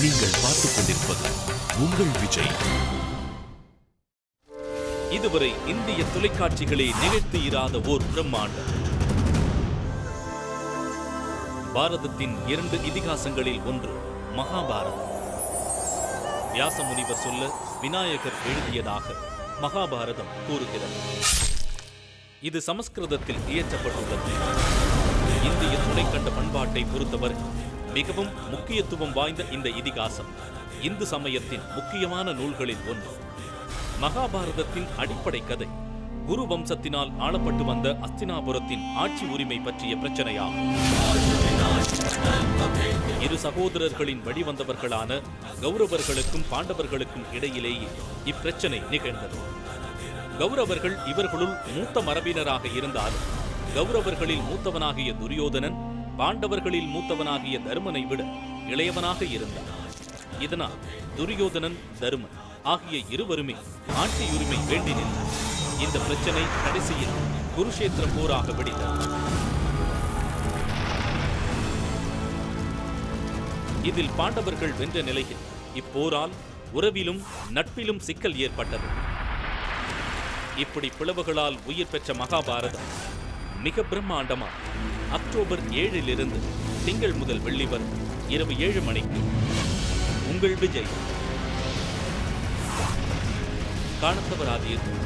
நீங்கள் பார்த்துக் கொண்டிருப்பது உங்கள் விஜய் இதுவரை இந்திய தொலைக்காட்சிகளே நிகழ்த்தியிராத ஓர் பிரம்மாண்டம் பாரதத்தின் இரண்டு இதிகாசங்களில் ஒன்று மகாபாரதம் வியாச முனிவர் சொல்ல விநாயகர் எழுதியதாக மகாபாரதம் கூறுகிறது இது சமஸ்கிருதத்தில் இயற்றப்பட்டுள்ளது இந்திய துணைக்கண்ட பண்பாட்டை பொறுத்தவரை மிகவும் முக்கியத்துவம் வாய்ந்த இந்த இதிகாசம் இந்து சமயத்தின் முக்கியமான நூல்களில் ஒன்று மகாபாரதத்தின் அடிப்படை கதை குரு வம்சத்தினால் ஆளப்பட்டு வந்த அஸ்தினாபுரத்தின் ஆட்சி உரிமை பற்றிய பிரச்சனையாகும் இரு சகோதரர்களின் வழிவந்தவர்களான கௌரவர்களுக்கும் பாண்டவர்களுக்கும் இடையிலேயே இப்பிரச்சனை நிகழ்ந்தது கௌரவர்கள் இவர்களுள் மூத்த மரபினராக இருந்தாலும் கௌரவர்களில் மூத்தவனாகிய துரியோதனன் பாண்டவர்களில் மூத்தவனாகிய தருமனை விட இளையவனாக இருந்தான் இதனால் துரியோதனன் தருமன் ஆகிய இருவருமே ஆட்சியுரிமை வேண்டி நின்றனர் இந்த பிரச்சனை கடைசியில் குருஷேத்திர போராக வெடித்தது இதில் பாண்டவர்கள் வென்ற நிலையில் இப்போரால் உறவிலும் நட்பிலும் சிக்கல் ஏற்பட்டது இப்படி பிளவுகளால் உயிர் பெற்ற மகாபாரதம் மிக பிரம்மாண்டமா அக்டோபர் ஏழிலிருந்து திங்கள் முதல் வெள்ளி வரை இரவு ஏழு மணிக்கு உங்கள் விஜய் காணத் தவறாதீர்கள்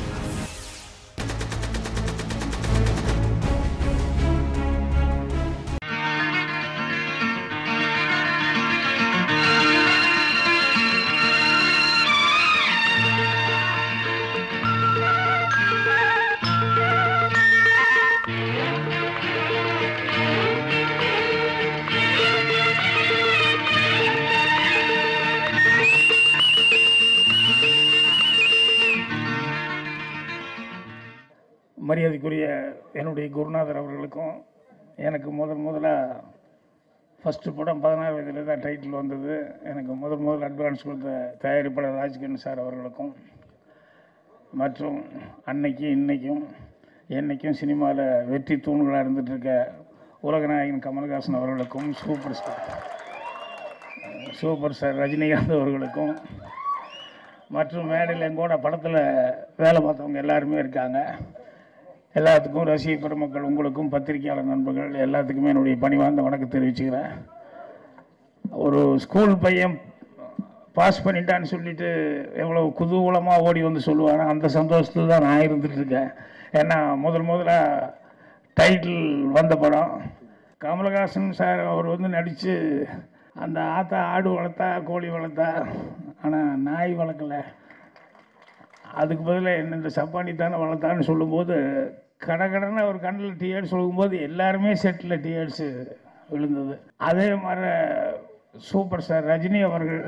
மரியாதைக்குரிய என்னுடைய குருநாதர் அவர்களுக்கும் எனக்கு முதல் முதலாக ஃபஸ்ட்டு படம் பதினாறு வயதில் தான் டைட்டில் வந்தது எனக்கு முதல் முதல் அட்வான்ஸ் கொடுத்த தயாரிப்பாளர் ராஜ்கிரண் சார் அவர்களுக்கும் மற்றும் அன்னைக்கு இன்னைக்கும் என்னைக்கும் சினிமாவில் வெற்றி தூண்களாக இருந்துட்டு இருக்க உலகநாயகன் கமல்ஹாசன் அவர்களுக்கும் super star super star Rajinikanth அவர்களுக்கும் மற்றும் மேடையில் எங்கூட படத்தில் வேலை பார்த்தவங்க எல்லாருமே இருக்காங்க எல்லாத்துக்கும் ரசிக பெருமக்கள் உங்களுக்கும் பத்திரிகையாளர் நண்பர்கள் எல்லாத்துக்குமே என்னுடைய பணிவார்ந்த வணக்கம் தெரிவிச்சுக்கிறேன் ஒரு ஸ்கூல் பையன் பாஸ் பண்ணிட்டான்னு சொல்லிட்டு எவ்வளோ குதூகலமாக ஓடி வந்து சொல்லுவாங்க அந்த சந்தோஷத்தில் தான் நான் இருந்துட்டு இருக்கேன் ஏன்னா முதல் முதல்ல டைட்டில் வந்த படம் கமலஹாசன் சார் அவர் வந்து நடித்து அந்த ஆத்தா ஆடு வளர்த்தா கோழி வளர்த்தா ஆனால் நாய் வளர்க்கல அதுக்கு பதிலாக என்ன இந்த சப்பானி தானே வளர்த்தான்னு சொல்லும்போது கடகடன்னு அவர் கண்ணில் டிஎட்ஸ் சொல்லும்போது எல்லாருமே செட்டில் டிஎட்ஸு விழுந்தது அதே மாதிரி சூப்பர் ஸ்டார் ரஜினி அவர்கள்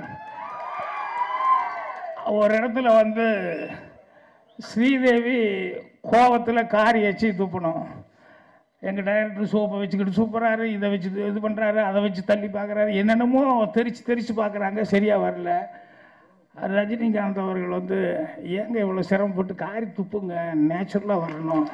ஒரு இடத்துல வந்து ஸ்ரீதேவி கோவத்தில் காரி வச்சு துப்பணும் எங்கள் டைரக்டர் சோப்பை வச்சுக்கிட்டு சூப்பராரு இதை வச்சு இது பண்ணுறாரு அதை வச்சு தள்ளி பார்க்குறாரு என்னென்னமோ தெரிச்சு தெரிச்சு பார்க்குறாங்க சரியாக வரல ரஜினிகாந்த் அவர்கள் வந்து ஏங்க இவ்வளோ சிரமப்பட்டு காரி துப்புங்க நேச்சுரலாக வரணும்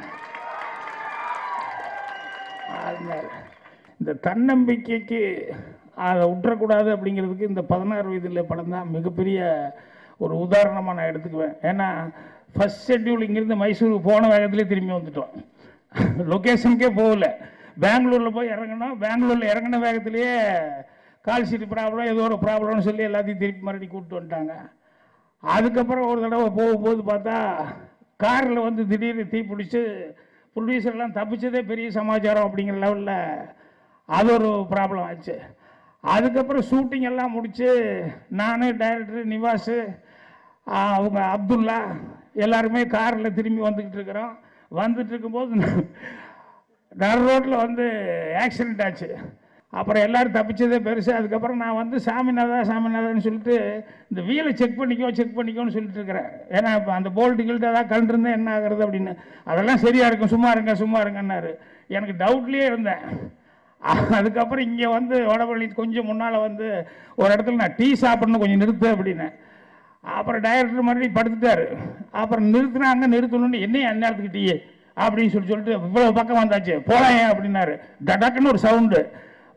அதனால இந்த தன்னம்பிக்கைக்கு அதை விட்டுறக்கூடாது அப்படிங்கிறதுக்கு இந்த பதினாறு வயதில் படம் தான் மிகப்பெரிய ஒரு உதாரணமாக நான் எடுத்துக்குவேன் ஏன்னா ஃபஸ்ட் ஷெட்யூல் இங்கேருந்து மைசூருக்கு போன வேகத்திலே திரும்பி வந்துட்டோம் லொக்கேஷனுக்கே போகல பெங்களூரில் போய் இறங்கினோம் பெங்களூரில் இறங்கின வேகத்திலேயே கால் சீட்டு ப்ராப்ளம் ஏதோ ஒரு ப்ராப்ளம்னு சொல்லி எல்லாத்தையும் திருப்பி மறுபடியும் கூப்பிட்டு வந்துட்டாங்க அதுக்கப்புறம் ஒரு தடவை போகும்போது பார்த்தா காரில் வந்து திடீர்னு தீ பிடிச்சி ப்ரொடியூசர்லாம் தப்பிச்சதே பெரிய சமாச்சாரம் அப்படிங்கிற லெவலில் அது ஒரு ப்ராப்ளம் ஆச்சு அதுக்கப்புறம் ஷூட்டிங் எல்லாம் முடித்து நான் டைரக்டர் நிவாஸு ஆஹ், அவங்க அப்துல்லா எல்லாருமே காரில் திரும்பி வந்துக்கிட்டு இருக்கிறோம் வந்துட்டு இருக்கும்போது நடு ரோட்டில் வந்து ஆக்சிடெண்ட் ஆச்சு அப்புறம் எல்லாரும் தப்பிச்சதே பெருசு அதுக்கப்புறம் நான் வந்து சாமிநாதா சாமிநாதான்னு சொல்லிட்டு இந்த வீலை செக் பண்ணிக்கோ செக் பண்ணிக்கோன்னு சொல்லிட்டு இருக்கிறேன் ஏன்னா இப்போ அந்த போல்ட்டு கில்ட்டு ஏதாவது கண்டிருந்தா என்ன ஆகுறது அப்படின்னு அதெல்லாம் சரியா இருக்கும் சும்மா இருங்க சும்மா இருங்கன்னாரு எனக்கு டவுட்லேயே இருந்தேன் அதுக்கப்புறம் இங்கே வந்து வடபழனி கொஞ்சம் முன்னால் வந்து ஒரு இடத்துல நான் டீ சாப்பிடணும் கொஞ்சம் நிறுத்து அப்படின்னேன் அப்புறம் டைரக்டர் மறுபடியும் படுத்துட்டாரு அப்புறம் நிறுத்துனாங்க நிறுத்தணும்னு என்னையும் அந்நேரத்துக்கு டீ அப்படின்னு சொல்லி சொல்லிட்டு இவ்வளோ பக்கம் வந்தாச்சு போலாம் அப்படின்னாரு டடக்குன்னு ஒரு சவுண்டு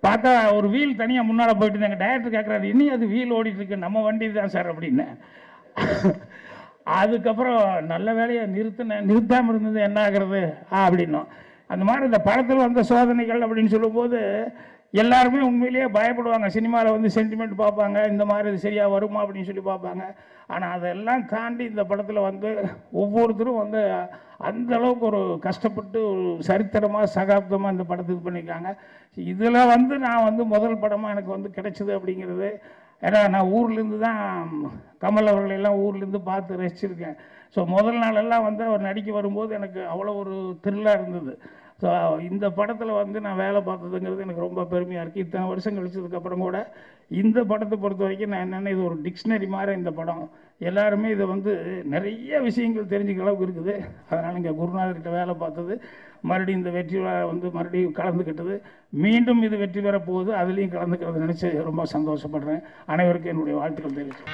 பார்த்தா ஒரு வீல் தனியாக முன்னால் போயிட்டு இருந்தாங்க டேரக்டர் கேட்குறாரு இன்னும் அது வீல் ஓடிட்டு இருக்கு நம்ம வண்டி தான் சார் அப்படின்னு அதுக்கப்புறம் நல்ல வேலையை நிறுத்தினேன் நிறுத்தாமல் இருந்தது என்ன ஆகுறது ஆ அப்படின்னோம் அந்த மாதிரி இந்த படத்தில் வந்த சோதனைகள் அப்படின்னு சொல்லும்போது எல்லாருமே உண்மையிலேயே பயப்படுவாங்க சினிமாவில் வந்து சென்டிமெண்ட் பார்ப்பாங்க இந்த மாதிரி இது சரியாக வருமா அப்படின்னு சொல்லி பார்ப்பாங்க ஆனால் அதெல்லாம் தாண்டி இந்த படத்தில் வந்து ஒவ்வொருத்தரும் வந்து அந்த அளவுக்கு ஒரு கஷ்டப்பட்டு ஒரு சரித்திரமாக சகாப்தமாக இந்த படத்தை இது பண்ணியிருக்காங்க இதில் வந்து நான் வந்து முதல் படமாக எனக்கு வந்து கிடைச்சது அப்படிங்கிறது ஏன்னா நான் ஊர்லேருந்து தான் கமல் அவர்களை எல்லாம் ஊர்லேருந்து பார்த்து ரசிச்சிருக்கேன் ஸோ முதல் நாளெல்லாம் வந்து அவர் நடிக்க வரும்போது எனக்கு அவ்வளோ ஒரு த்ரில்லாக இருந்தது ஸோ இந்த படத்தில் வந்து நான் வேலை பார்த்ததுங்கிறது எனக்கு ரொம்ப பெருமையாக இருக்குது இத்தனை வருஷம் கழிச்சதுக்கப்புறம் கூட இந்த படத்தை பொறுத்த வரைக்கும் நான் என்னென்ன இது ஒரு டிக்ஷனரி மாதிரி இந்த படம் எல்லாருமே இதை வந்து நிறைய விஷயங்கள் தெரிஞ்சுக்க அளவுக்கு இருக்குது அதனால் இங்கே குருநாதர்கிட்ட வேலை பார்த்தது மறுபடியும் இந்த வெற்றி விழா வந்து மறுபடியும் கலந்துக்கிட்டது மீண்டும் இது வெற்றி பெற போகுது அதுலேயும் கலந்துக்கிறது நினச்சி ரொம்ப சந்தோஷப்படுறேன் அனைவருக்கும் என்னுடைய வாழ்த்துக்கள் தெரிவிச்சு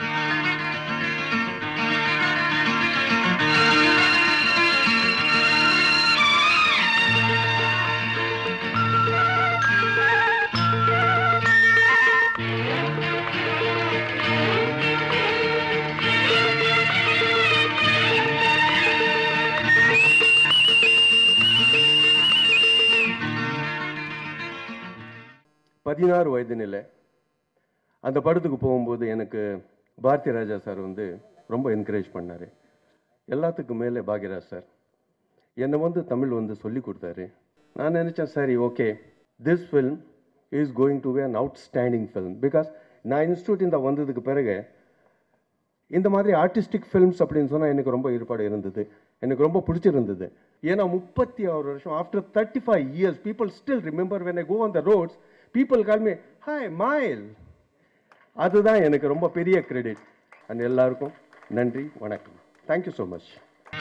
பதினாறு வயது நிலை அந்த படத்துக்கு போகும்போது எனக்கு பாரதி ராஜா சார் வந்து ரொம்ப என்கரேஜ் பண்ணார் எல்லாத்துக்கும் மேலே பாக்யராஜ் சார் என்னை வந்து தமிழ் வந்து சொல்லி கொடுத்தாரு நான் நினச்சேன் சரி okay this film is going to be an outstanding film because நான் இன்ஸ்டியூட் இந்த வந்ததுக்கு பிறகு இந்த மாதிரி ஆர்டிஸ்டிக் ஃபில்ம்ஸ் அப்படின்னு சொன்னால் எனக்கு ரொம்ப ஈடுபாடு இருந்தது எனக்கு ரொம்ப பிடிச்சிருந்தது ஏன்னா முப்பத்தி ஆறு வருஷம் after thirty five years people still remember when I go on the roads people call me hi mile அதுதான் எனக்கு ரொம்ப பெரிய கிரெடிட் அண்ட் எல்லாருக்கும் நன்றி வணக்கம் தேங்க்யூ ஸோ மச்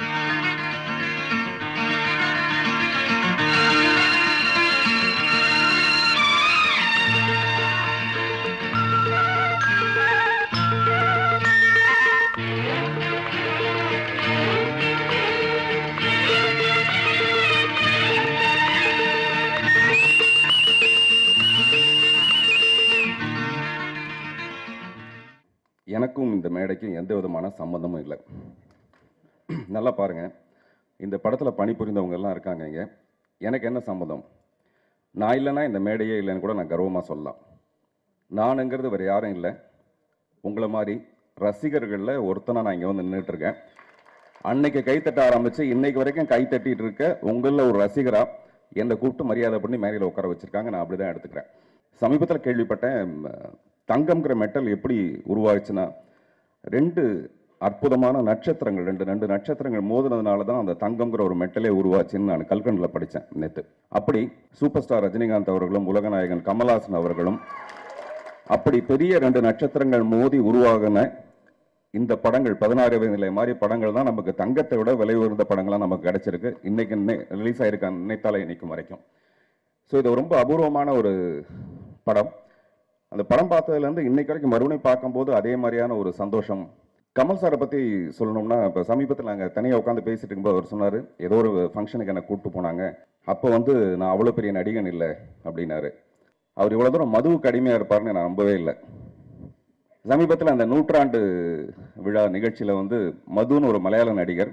எனக்கும் இந்த மேடைக்கும் எந்த விதமான சம்மந்தமும் இல்லை நல்லா பாருங்க இந்த படத்தில் பணிபுரிந்தவங்க எல்லாம் இருக்காங்க இங்க எனக்கு என்ன சம்மதம் நான் இல்லைன்னா இந்த மேடையே இல்லைன்னு கூட நான் கர்வமாக சொல்லலாம் நானுங்கிறது வேறு யாரும் இல்லை உங்களை மாதிரி ரசிகர்களில் ஒருத்தனா நான் இங்கே வந்து நின்றுட்டு இருக்கேன் அன்னைக்கு கைத்தட்ட ஆரம்பிச்சு இன்னைக்கு வரைக்கும் கை தட்டிட்டு இருக்க உங்களில் ஒரு ரசிகரா என்னை கூப்பிட்டு மரியாதை பண்ணி மேடையில் உட்கார வச்சிருக்காங்க நான் அப்படிதான் எடுத்துக்கிறேன் சமீபத்தில் கேள்விப்பட்டேன் ம், தங்கம்ங்கிற மெட்டல் எப்படி உருவாச்சுன்னா ரெண்டு அற்புதமான நட்சத்திரங்கள் ரெண்டு ரெண்டு நட்சத்திரங்கள் மோதினதுனால தான் அந்த தங்கம்ங்கிற ஒரு மெட்டலே உருவாச்சுன்னு நான் கல்கண்டில் படித்தேன் நேற்று அப்படி சூப்பர் ஸ்டார் ரஜினிகாந்த் அவர்களும் உலகநாயகன் கமல்ஹாசன் அவர்களும் அப்படி பெரிய ரெண்டு நட்சத்திரங்கள் மோதி உருவாகின இந்த படங்கள் பதினாறு நிலை மாதிரி படங்கள் தான் நமக்கு தங்கத்தை விட விலை உயர்ந்த படங்களாக நமக்கு கிடைச்சிருக்கு இன்னைக்கு ரிலீஸ் ஆயிருக்க நினைத்தாலே இன்னைக்கும் வரைக்கும் ஸோ இது ரொம்ப அபூர்வமான ஒரு படம் அந்த படம் பார்த்ததுலேருந்து இன்னைக்கு வரைக்கும் மறுபடியும் பார்க்கும்போது அதே மாதிரியான ஒரு சந்தோஷம் கமல் சாரை பற்றி சொல்லணும்னா இப்போ சமீபத்தில் நாங்கள் தனியாக உட்காந்து பேசிட்டு இருக்கும்போது அவர் சொன்னார் ஏதோ ஒரு ஃபங்க்ஷனுக்கு என்னை கூப்பிட்டு போனாங்க அப்போ வந்து நான் அவ்வளோ பெரிய நடிகன் இல்லை அப்படின்னாரு அவர் இவ்வளோ தூரம் மதுவுக்கு அடிமையாக இருப்பார்னு நான் நம்பவே இல்லை சமீபத்தில் அந்த நூற்றாண்டு விழா நிகழ்ச்சியில் வந்து மதுன்னு ஒரு மலையாள நடிகர்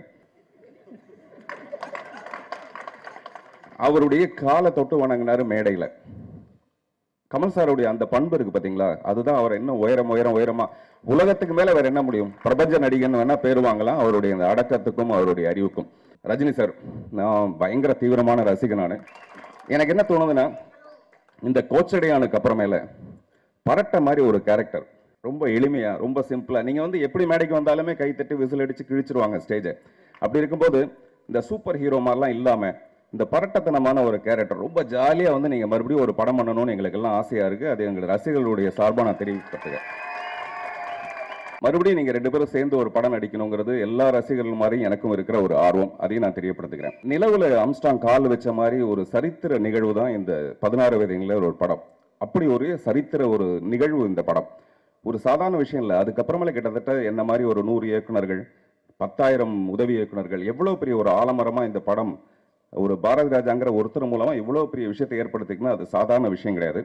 அவருடைய காலை தொட்டு வணங்கினாரு மேடையில் கமல் சாருடைய அந்த பண்பு இருக்கு பாத்தீங்களா அதுதான் அவர் இன்னும் உயரம் உயரம் உயரமா உலகத்துக்கு மேல வேற என்ன முடியும் பிரபஞ்ச நடிகன் வேணா பேர் வாங்கலாம் அவருடைய அந்த அடக்கத்துக்கும் அவருடைய அறிவுக்கும் ரஜினி சார் நான் பயங்கர தீவிரமான ரசிகன் நான் எனக்கு என்ன தோணுதுன்னா இந்த கோச்சடையானுக்கு அப்புறமேல பரட்ட மாதிரி ஒரு கேரக்டர் ரொம்ப எளிமையா ரொம்ப சிம்பிளா நீங்க வந்து எப்படி மேடைக்கு வந்தாலுமே கைத்தட்டி விசில் அடிச்சு கிழிச்சிருவாங்க ஸ்டேஜை அப்படி இருக்கும்போது இந்த சூப்பர் ஹீரோ மாதிரிலாம் இல்லாம இந்த பரட்டத்தனமான ஒரு கேரக்டர் ரொம்ப ஜாலியா வந்து நீங்க மறுபடியும் ஒரு படம் பண்ணணும்னு எங்களுக்கு எல்லாம் ஆசையா இருக்கு அது எங்கள் ரசிகர்களுடைய சார்பா நான் தெரிவிக்கப்பட்டுக்கிறேன் மறுபடியும் நீங்க ரெண்டு பேரும் சேர்ந்து ஒரு படம் நடிக்கணுங்கிறது எல்லா ரசிகர்கள் மாதிரி எனக்கும் இருக்கிற ஒரு ஆர்வம் அதையும் நான் தெரியப்படுத்துகிறேன் நிலவுல அம்ஸ்டாங் கால் வச்ச மாதிரி ஒரு சரித்திர நிகழ்வு தான் இந்த பதினாறு வயதுங்கள ஒரு படம் அப்படி ஒரு சரித்திர ஒரு நிகழ்வு இந்த படம் ஒரு சாதாரண விஷயம் இல்லை அதுக்கப்புறமேல கிட்டத்தட்ட என்ன மாதிரி ஒரு நூறு இயக்குனர்கள் பத்தாயிரம் உதவி இயக்குனர்கள் எவ்வளவு பெரிய ஒரு ஆலமரமா இந்த படம் ஒரு பாரதி ராஜாங்கிற ஒருத்தர் மூலமா இவ்வளவு பெரிய விஷயத்தை ஏற்படுத்திக்கணும் அது சாதாரண விஷயம் கிடையாது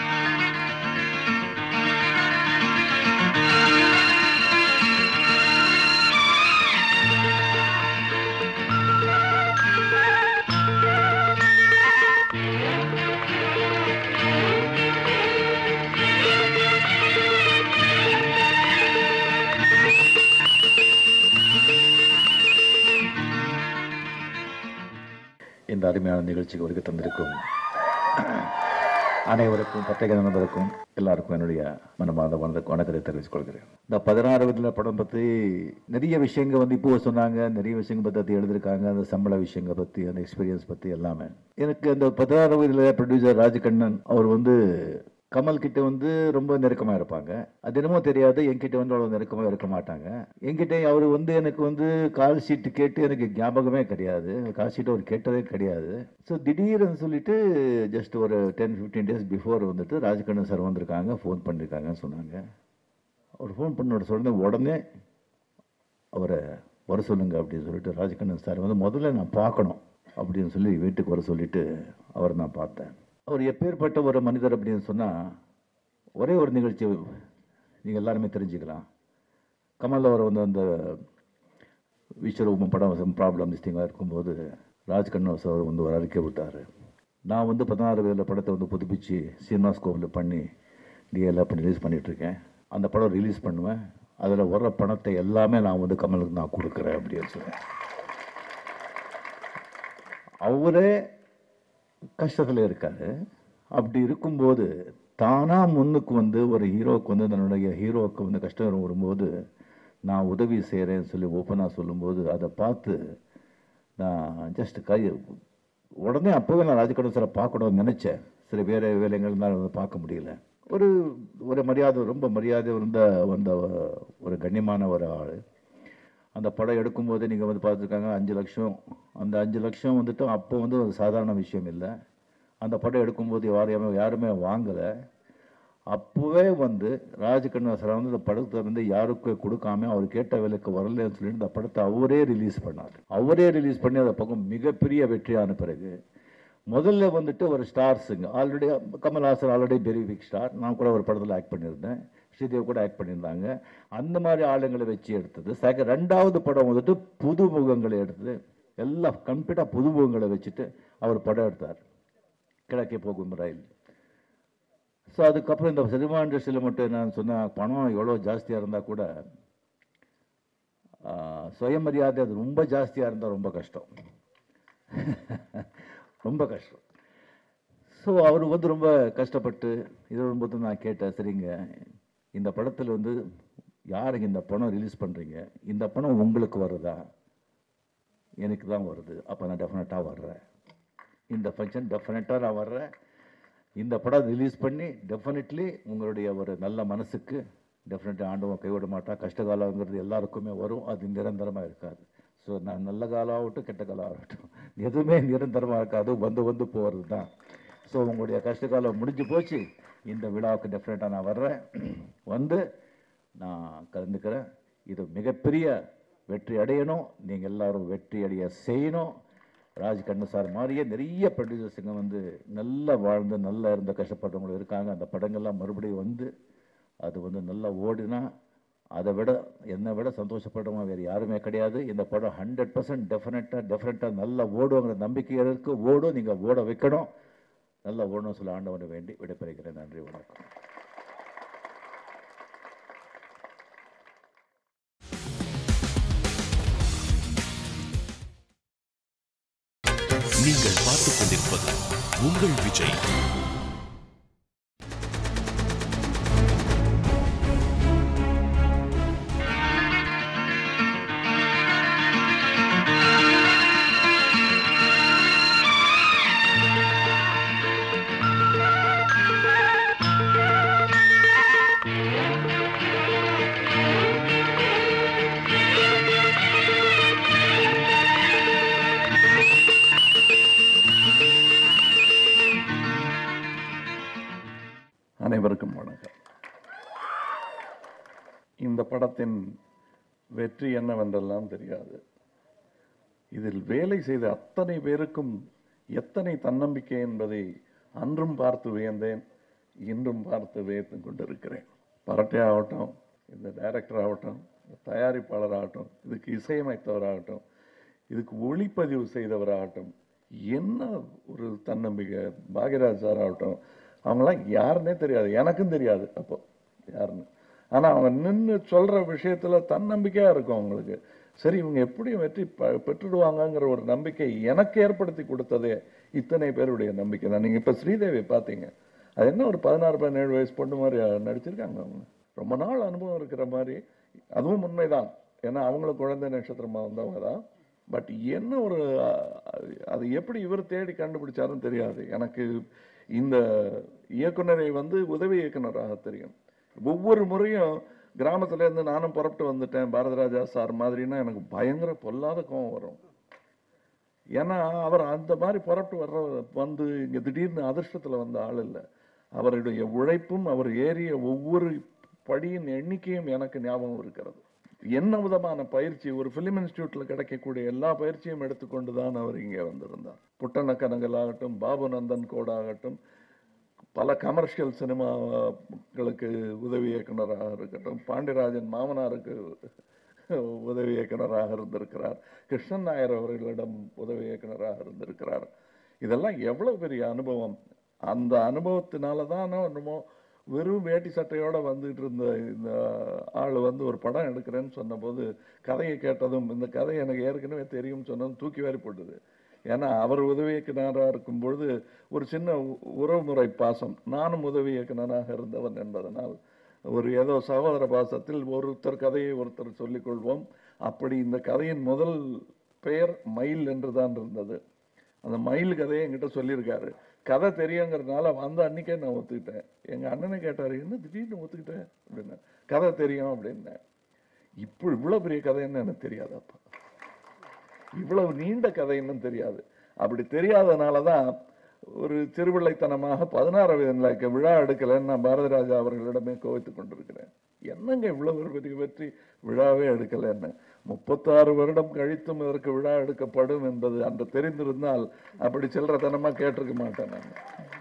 இந்த அருமையான நிகழ்ச்சிக்கு வருகை தந்திருக்கும் அனைவருக்கும் பத்திரிகை நண்பருக்கும் எல்லாருக்கும் என்னுடைய மனமார்ந்த வணக்க வணக்கத்தை தெரிவித்துக் கொள்கிறேன் இந்த பதினாறு விதத்தில் படம் பற்றி நிறைய விஷயங்கள் வந்து இப்போ சொன்னாங்க நிறைய விஷயங்கள் பற்றி எழுதியிருக்காங்க அந்த சம்பள விஷயங்கள் பற்றி அந்த எக்ஸ்பீரியன்ஸ் பற்றி எல்லாமே எனக்கு அந்த பதினாறு வயதில் ப்ரொடியூசர் ராஜகண்ணன் அவர் வந்து கமல் கிட்ட வந்து ரொம்ப நெருக்கமா இருப்பாங்க அது என்னமோ தெரியாது என்கிட்ட வந்து அவ்வளவு நெருக்கமா இருக்க மாட்டாங்க என்கிட்ட அவர் வந்து எனக்கு வந்து கால் ஷீட் கேட்டு எனக்கு ஞாபகமே கிடையாது கால் ஷீட் அவர் கேட்டதே கிடையாது ஸோ திடீர்னு சொல்லிட்டு ஜஸ்ட் ஒரு டென் ஃபிஃப்டீன் டேஸ் பிஃபோர் வந்துட்டு ராஜகண்ணன் சார் வந்திருக்காங்க ஃபோன் பண்ணியிருக்காங்கன்னு சொன்னாங்க அவர் ஃபோன் பண்ண உடனே உடனே அவரை வர சொல்லுங்க அப்படின்னு சொல்லிட்டு ராஜகண்ணன் சார் வந்து முதல்ல நான் பார்க்கணும் அப்படின்னு சொல்லி வீட்டுக்கு வர சொல்லிட்டு அவரை நான் பார்த்தேன் அவர் எப்பேற்பட்ட ஒரு மனிதர் அப்படின்னு சொன்னால் ஒரே ஒரு நிகழ்ச்சி நீங்கள் எல்லாருமே தெரிஞ்சுக்கலாம் கமல் அவர் வந்து அந்த விஸ்வரூபம் படம் ப்ராப்ளம் திங்காக இருக்கும்போது ராஜ்கண்ணன் சார் வந்து ஒரு அறிக்கை விட்டார் நான் வந்து பதினாறு வேல படத்தை வந்து புதுப்பிச்சு சீனிவாஸ்கோவில் பண்ணி டிஎல்லாம் பண்ணி ரிலீஸ் பண்ணிகிட்ருக்கேன் அந்த படம் ரிலீஸ் பண்ணுவேன் அதில் வர்ற பணத்தை எல்லாமே நான் வந்து கமலுக்கு நான் கொடுக்குறேன் அப்படின்னு சொன்னேன் அவரே கஷ்டத்தில் இருக்காரு அப்படி இருக்கும்போது தானாக முன்னுக்கு வந்து ஒரு ஹீரோவுக்கு வந்து தன்னுடைய ஹீரோவுக்கு வந்து கஷ்டம் வரும்போது நான் உதவி செய்கிறேன்னு சொல்லி ஓப்பனாக சொல்லும்போது அதை பார்த்து நான் ஜஸ்ட் கை உடனே அப்போவே நான் ராஜகடன் சாரை பார்க்கணும்னு நினச்சேன் சில வேறு வேலைகள் தான் வந்து பார்க்க முடியல ஒரு ஒரு மரியாதை ரொம்ப மரியாதை இருந்த வந்த ஒரு கண்ணியமான ஒரு ஆள் அந்த படம் எடுக்கும்போது நீங்கள் வந்து பார்த்துருக்காங்க அஞ்சு லட்சம் அந்த அஞ்சு லட்சம் வந்துட்டு அப்போ வந்து ஒரு சாதாரண விஷயம் இல்லை அந்த படம் எடுக்கும்போது யாரையுமே யாருமே வாங்கலை அப்போவே வந்து ராஜகண்ணா சார் வந்து இந்த படத்தை வந்து யாருக்கும் கொடுக்காம அவர் கேட்ட விலைக்கு வரலன்னு சொல்லிட்டு இந்த படத்தை அவரே ரிலீஸ் பண்ணார் அவரே ரிலீஸ் பண்ணி அந்த பக்கம் மிகப்பெரிய வெற்றியான பிறகு முதல்ல வந்துட்டு ஒரு ஸ்டார்ஸுங்க ஆல்ரெடி கமல்ஹாசன் ஆல்ரெடி பெரிய பிக் ஸ்டார் நான் கூட ஒரு படத்தில் ஆக்ட் பண்ணியிருந்தேன் ஸ்ரீதேவ் கூட ஆக்ட் பண்ணியிருந்தாங்க அந்த மாதிரி ஆளுங்களை வச்சு எடுத்தது செகண்ட் ரெண்டாவது படம் வந்துட்டு புது முகங்களை எடுத்தது எல்லாம் கம்ப்ளீட்டாக புது முகங்களை வச்சுட்டு அவர் படம் எடுத்தார் கிழக்கே போகும் ரயில் ஸோ அதுக்கப்புறம் இந்த சினிமா இண்டஸ்ட்ரியில் மட்டும் என்னன்னு சொன்னால் பணம் எவ்வளோ ஜாஸ்தியாக இருந்தால் கூட ஆஹ், சுயமரியாதை அது ரொம்ப ஜாஸ்தியாக இருந்தால் ரொம்ப கஷ்டம் ரொம்ப கஷ்டம் ஸோ அவர் வந்து ரொம்ப கஷ்டப்பட்டு இது வரும்போது நான் கேட்டேன் சரிங்க இந்த படத்தில் வந்து யாருக்கு இந்த படம் ரிலீஸ் பண்ணுறீங்க இந்த படம் உங்களுக்கு வருதா எனக்கு தான் வருது அப்போ நான் டெஃபினட்டாக வர்றேன் இந்த ஃபங்க்ஷன் டெஃபினட்டாக நான் வர்றேன் இந்த படம் ரிலீஸ் பண்ணி டெஃபினெட்லி உங்களுடைய ஒரு நல்ல மனசுக்கு டெஃபினட்டாக ஆண்டவன் கைவிட மாட்டா கஷ்டகாலங்கிறது எல்லாருக்குமே வரும் அது நிரந்தரமாக இருக்காது ஸோ நான் நல்ல காலம் ஆகட்டும் கெட்ட காலம் ஆகட்டும் எதுவுமே நிரந்தரமாக இருக்காது வந்து வந்து போகிறது தான் ஸோ உங்களுடைய கஷ்டகாலம் முடிஞ்சு போச்சு இந்த விழாவுக்கு டெஃபினட்டாக நான் வர்றேன் வந்து நான் கலந்துக்கிறேன் இது மிகப்பெரிய வெற்றி அடையணும் நீங்கள் எல்லாரும் வெற்றி அடைய செய்யணும் ராஜ் கண்ணு சார் மாதிரியே நிறைய ப்ரொடியூசர்ஸுங்க வந்து நல்லா வாழ்ந்து நல்லா இருந்த கஷ்டப்பட்டவங்களும் இருக்காங்க அந்த படங்கள்லாம் மறுபடியும் வந்து அது வந்து நல்லா ஓடினா அதை விட என்னை விட சந்தோஷப்படுறவங்க வேறு யாருமே கிடையாது இந்த படம் ஹண்ட்ரட் பர்சன்ட் டெஃபினட்டாக டெஃபினட்டாக நல்லா ஓடுங்கிற நம்பிக்கை இருக்கு ஓடும் நீங்கள் ஓட வைக்கணும் நல்லா ஓடணும் சொல்ல ஆண்டவனை வேண்டி விடைபெறுகிறேன் நன்றி வணக்கம் நீங்கள் பார்த்துக் கொண்டிருப்பது உங்கள் விஜய் அனைவருக்கும் வணக்கம் இந்த படத்தின் வெற்றி என்னவென்றெல்லாம் தெரியாது இதில் வேலை செய்த அத்தனை பேருக்கும் எத்தனை தன்னம்பிக்கை என்பதை அன்றும் பார்த்து வியந்தேன் இன்றும் பார்த்து வியந்து கொண்டிருக்கிறேன் பரட்டை ஆகட்டும் இந்த டைரக்டர் ஆகட்டும் இந்த தயாரிப்பாளர் ஆகட்டும் இதுக்கு இசையமைத்தவராகட்டும் இதுக்கு ஒளிப்பதிவு செய்தவராகட்டும் என்ன ஒரு தன்னம்பிக்கை பாக்யராஜ் சார் ஆகட்டும் அவங்களாம் யாருன்னே தெரியாது எனக்கும் தெரியாது அப்போ யாருன்னு ஆனால் அவங்க நின்று சொல்கிற விஷயத்தில் தன்னம்பிக்கையாக இருக்கும் அவங்களுக்கு சரி இவங்க எப்படி வெற்றி ப- பெற்றுடுவாங்கங்கிற ஒரு நம்பிக்கை எனக்கு ஏற்படுத்தி கொடுத்ததே இத்தனை பேருடைய நம்பிக்கை தான் நீங்கள் இப்போ ஸ்ரீதேவி பார்த்தீங்க அது என்ன ஒரு பதினாறு பதினேழு வயசு பொண்ணு மாதிரி நடிச்சிருக்காங்க அவங்க ரொம்ப நாள் அனுபவம் இருக்கிற மாதிரி அதுவும் உண்மைதான் ஏன்னா அவங்களும் குழந்தை நட்சத்திரமா வந்தவங்க தான் பட் என்ன ஒரு அஹ், அது எப்படி இவர் தேடி கண்டுபிடிச்சாருன்னு தெரியாது எனக்கு இந்த இயக்குனரை வந்து உதவி இயக்குனராக தெரியும் ஒவ்வொரு முறையும் கிராமத்துல இருந்து நானும் புறப்பட்டு வந்துட்டேன் பாரதிராஜா சார் மாதிரின்னா எனக்கு பயங்கர பொல்லாத கோவம் வரும் ஏன்னா அவர் அந்த மாதிரி புறப்பட்டு வர்ற வந்து இங்க திடீர்னு அதிர்ஷ்டத்துல வந்த ஆள் இல்லை அவருடைய உழைப்பும் அவர் ஏறிய ஒவ்வொரு படியின் எண்ணிக்கையும் எனக்கு ஞாபகம் இருக்கிறது என்ன விதமான பயிற்சி ஒரு ஃபிலிம் இன்ஸ்டியூட்ல கிடைக்கக்கூடிய எல்லா பயிற்சியும் எடுத்துக்கொண்டு தான் அவர் இங்கே வந்திருந்தார் புட்டண கனகல் ஆகட்டும் பாபு நந்தன் கோட் ஆகட்டும் பல கமர்ஷியல் சினிமாக்களுக்கு உதவி இயக்குனராக இருக்கட்டும் பாண்டியராஜன் மாமனாருக்கு உதவி இயக்குனராக இருந்திருக்கிறார் கிருஷ்ணன் நாயர் அவர்களிடம் உதவி இயக்குனராக இருந்திருக்கிறார் இதெல்லாம் எவ்வளவு பெரிய அனுபவம் அந்த அனுபவத்தினால தான் என்னமோ வெறும் வேட்டி சட்டையோட வந்துட்டு இருந்த இந்த ஆள் வந்து ஒரு படம் எடுக்கிறேன்னு சொன்னபோது கதையை கேட்டதும் இந்த கதை எனக்கு ஏற்கனவே தெரியும்னு சொன்னதும் தூக்கி வாரி போட்டது ஏன்னா அவர் உதவி இயக்குனராக இருக்கும்பொழுது ஒரு சின்ன உ- உறவுமுறை பாசம் நானும் உதவி இயக்குனராக இருந்தவன் என்பதனால் ஒரு ஏதோ சகோதர பாசத்தில் ஒருத்தர் கதையை ஒருத்தர் சொல்லிக் கொள்வோம் அப்படி இந்த கதையின் முதல் பெயர் மயில் என்று தான் இருந்தது அந்த மயில் கதையை என்கிட்ட சொல்லியிருக்காரு கதை தெரியுங்கிறதுனால வந்த அன்னைக்கே நான் ஒத்துக்கிட்டேன் எங்க அண்ணனை கேட்டாரு என்ன திடீர்னு ஒத்துக்கிட்டேன் அப்படின்னு கதை தெரியும் அப்படின்னேன் இப்போ இவ்வளவு பெரிய கதை என்ன எனக்கு தெரியாது அப்ப இவ்வளவு நீண்ட கதை இன்னும் தெரியாது அப்படி தெரியாதனால தான் ஒரு சிறுபிள்ளைத்தனமாக பதினாறு வயதுல விழா எடுக்கலைன்னு நான் பாரதி ராஜா அவர்களிடமே கோவித்துக் கொண்டிருக்கிறேன் என்னங்க இவ்வளவு ஒரு பெரிய வெற்றி விழாவே எடுக்கலைன்னு முப்பத்தாறு வருடம் கழித்தும் இதற்கு விழா எடுக்கப்படும் என்பது அன்று தெரிந்திருந்தால் அப்படி சில்லறத்தனமா கேட்டிருக்க மாட்டேன் நான்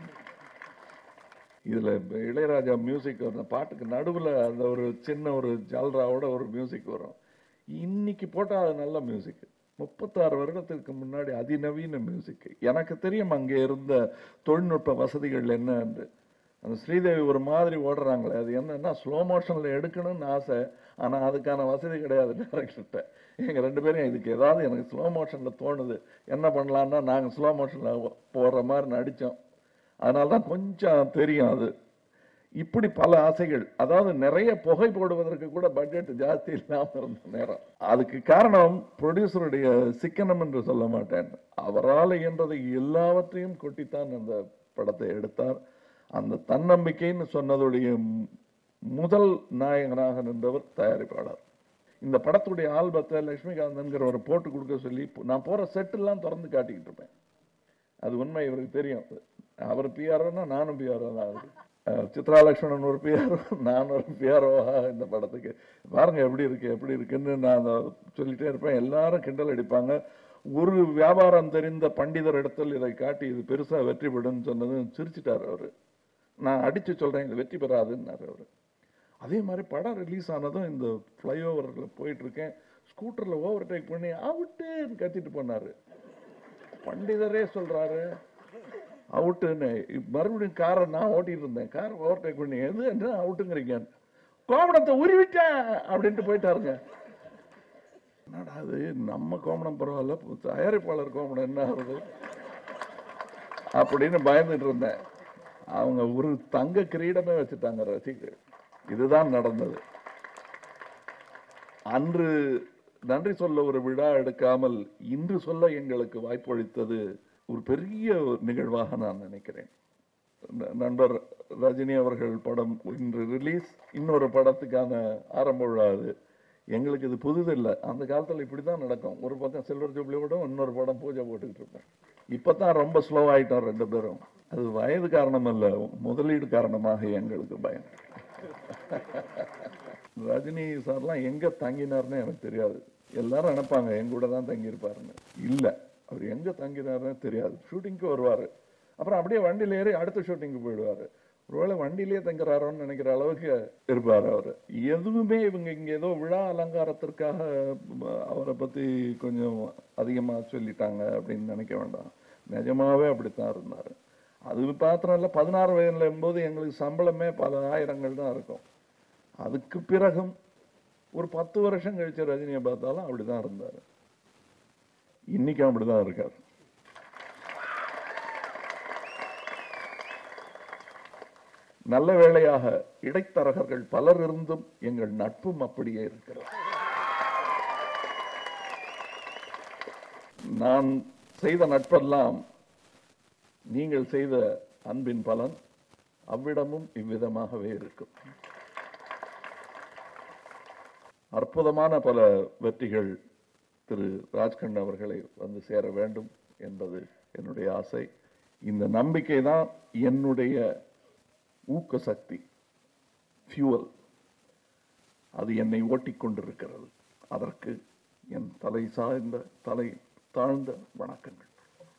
இதுல இப்ப இளையராஜா மியூசிக் வரும் பாட்டுக்கு நடுவுல அந்த ஒரு சின்ன ஒரு ஜால்ராவோட ஒரு மியூசிக் வரும் இன்னைக்கு போட்டா அது நல்ல மியூசிக் முப்பத்தாறு வருடத்திற்கு முன்னாடி அதிநவீன மியூசிக் எனக்கு தெரியும் அங்கே இருந்த தொழில்நுட்ப வசதிகள் என்ன என்று அந்த ஸ்ரீதேவி ஒரு மாதிரி ஓடுறாங்களே அது என்னன்னா ஸ்லோ மோஷன்ல எடுக்கணும்னு ஆசை ஆனா அதுக்கான வசதி கிடையாது டேரக்டர்கிட்ட எங்க ரெண்டு பேரும் இதுக்கு ஏதாவது எனக்கு ஸ்லோ மோஷன்ல தோணுது என்ன பண்ணலாம்னா நாங்க ஸ்லோ மோஷன்ல போடுற மாதிரி நடிச்சோம் அதனால தான் கொஞ்சம் தெரியும் அது இப்படி பல ஆசைகள் அதாவது நிறைய புகை போடுவதற்கு கூட பட்ஜெட் ஜாஸ்தி இல்லாம இருந்த நேரம் அதுக்கு காரணம் ப்ரொடியூசருடைய சிக்கனம் என்று சொல்ல மாட்டேன் அவரால் இயன்றதை எல்லாவற்றையும் கொட்டித்தான் அந்த படத்தை எடுத்தார் அந்த தன்னம்பிக்கைன்னு சொன்னதுடைய மு- முதல் நாயகனாக நின்றவர் தயாரிப்பாளர் இந்த படத்துடைய ஆல்பத்தை லட்சுமிகாந்தன்கிற ஒரு போட்டு கொடுக்க சொல்லி நான் போற செட்டெல்லாம் திறந்து காட்டிக்கிட்டு இருப்பேன் அது உண்மை இவருக்கு தெரியும் அவர் பிஆர்ஓனா நானும் பிஆர்ஓ தான் அவருக்கு அஹ் சித்ரா லட்சுமணன் ஒரு பிஆர்ஓ நான் ஒரு பிஆர்ஓவா இந்த படத்துக்கு பாருங்க எப்படி இருக்கு எப்படி இருக்குன்னு நான் அதை சொல்லிட்டே இருப்பேன் எல்லாரும் கிண்டல் அடிப்பாங்க ஒரு வியாபாரம் தெரிந்த பண்டிதர் இடத்தில் இதை காட்டி இது பெருசா வெற்றி பெறும்னு சொன்னதும் சிரிச்சிட்டார் அவரு நான் அடிச்சு சொல்றேன் இது வெற்றி பெறாதுன்னாரு அவரு அதே மாதிரி படம் ரிலீஸ் ஆனதும் இந்த ஃப்ளைஓவரில் போயிட்டு இருக்கேன் ஸ்கூட்டரில் ஓவர் டேக் பண்ணி அவுட்டுன்னு கத்திட்டு போனாரு பண்டிதரே சொல்றாரு அவுட்டுன்னு மறுபடியும் காரை நான் ஓட்டிட்டு இருந்தேன் காரை ஓவர்டேக் பண்ணி எது என்ன அவுட்டுங்கிறீங்க கோமணத்தை உருவிட்டேன் அப்படின்ட்டு போயிட்டாருங்க என்னடா அது நம்ம கோமணம் பரவாயில்ல தயாரிப்பாளர் கோமணம் என்ன ஆகுது அப்படின்னு பயந்துட்டு இருந்தேன் அவங்க ஒரு தங்க கிரீடமே வச்சுட்டாங்க ரசிகர்கள் இதுதான் நடந்தது அன்று நன்றி சொல்ல ஒரு விழா எடுக்காமல் இன்று சொல்ல எங்களுக்கு வாய்ப்பளித்தது ஒரு பெரிய ஒரு நிகழ்வாக நான் நினைக்கிறேன் ந- நண்பர் ரஜினி அவர்கள் படம் இன்று ரிலீஸ் இன்னொரு படத்துக்கான ஆரம்ப விழா அது எங்களுக்கு இது புதுதில்லை அந்த காலத்தில் இப்படி தான் நடக்கும் ஒரு பக்கம் சில்வர் ஜூப்ளி விடும் இன்னொரு படம் பூஜை போட்டுக்கிட்டு இருப்போம் இப்போ தான் ரொம்ப ஸ்லோ ஆயிட்டோம் ரெண்டு பேரும் அது வயது காரணம் அல்ல முதலீடு காரணமாக எங்களுக்கு பயம் ரஜினி சார்லாம் எங்க தங்கினார்னு எனக்கு தெரியாது எல்லாரும் நினைப்பாங்க என் கூட தான் தங்கியிருப்பாருன்னு இல்லை அவர் எங்க தங்கினார்னு தெரியாது ஷூட்டிங்க்கு வருவார் அப்புறம் அப்படியே வண்டியில் ஏறி அடுத்த ஷூட்டிங்க்கு போயிடுவார் ஒருவேளை வண்டியிலேயே தங்குறாரோன்னு நினைக்கிற அளவுக்கு இருப்பார் அவர் எதுவுமே இவங்க இங்கே ஏதோ விழா அலங்காரத்திற்காக ம, அவரை பற்றி கொஞ்சம் அதிகமாக சொல்லிட்டாங்க அப்படின்னு நினைக்க வேண்டாம் நிஜமாவே அப்படித்தான் இருந்தார் அது பாத்திரம் இல்லை பதினாறு வயதுல போது எங்களுக்கு சம்பளமே பல ஆயிரங்கள் தான் இருக்கும் அதுக்கு பிறகும் ஒரு பத்து வருஷம் கழிச்ச ரஜினியை பார்த்தாலும் அப்படிதான் இருந்தார் இன்னைக்கும் அப்படிதான் இருக்கார் நல்ல வேளையாக இடைத்தரகர்கள் பலர் இருந்தும் எங்கள் நட்பும் அப்படியே இருக்கிறது நான் செய்த நட்பெல்லாம் நீங்கள் செய்த அன்பின் பலன் அவ்விடமும் இவ்விதமாகவே இருக்கும் அற்புதமான பல வெற்றிகள் திரு ராஜ்கண்ண் அவர்களை வந்து சேர வேண்டும் என்பது என்னுடைய ஆசை இந்த நம்பிக்கை தான் என்னுடைய ஊக்க சக்தி ஃபியூவல் அது என்னை ஓட்டிக் கொண்டிருக்கிறது அதற்கு என் தலை சாய்ந்த தலை தாழ்ந்த வணக்கங்கள்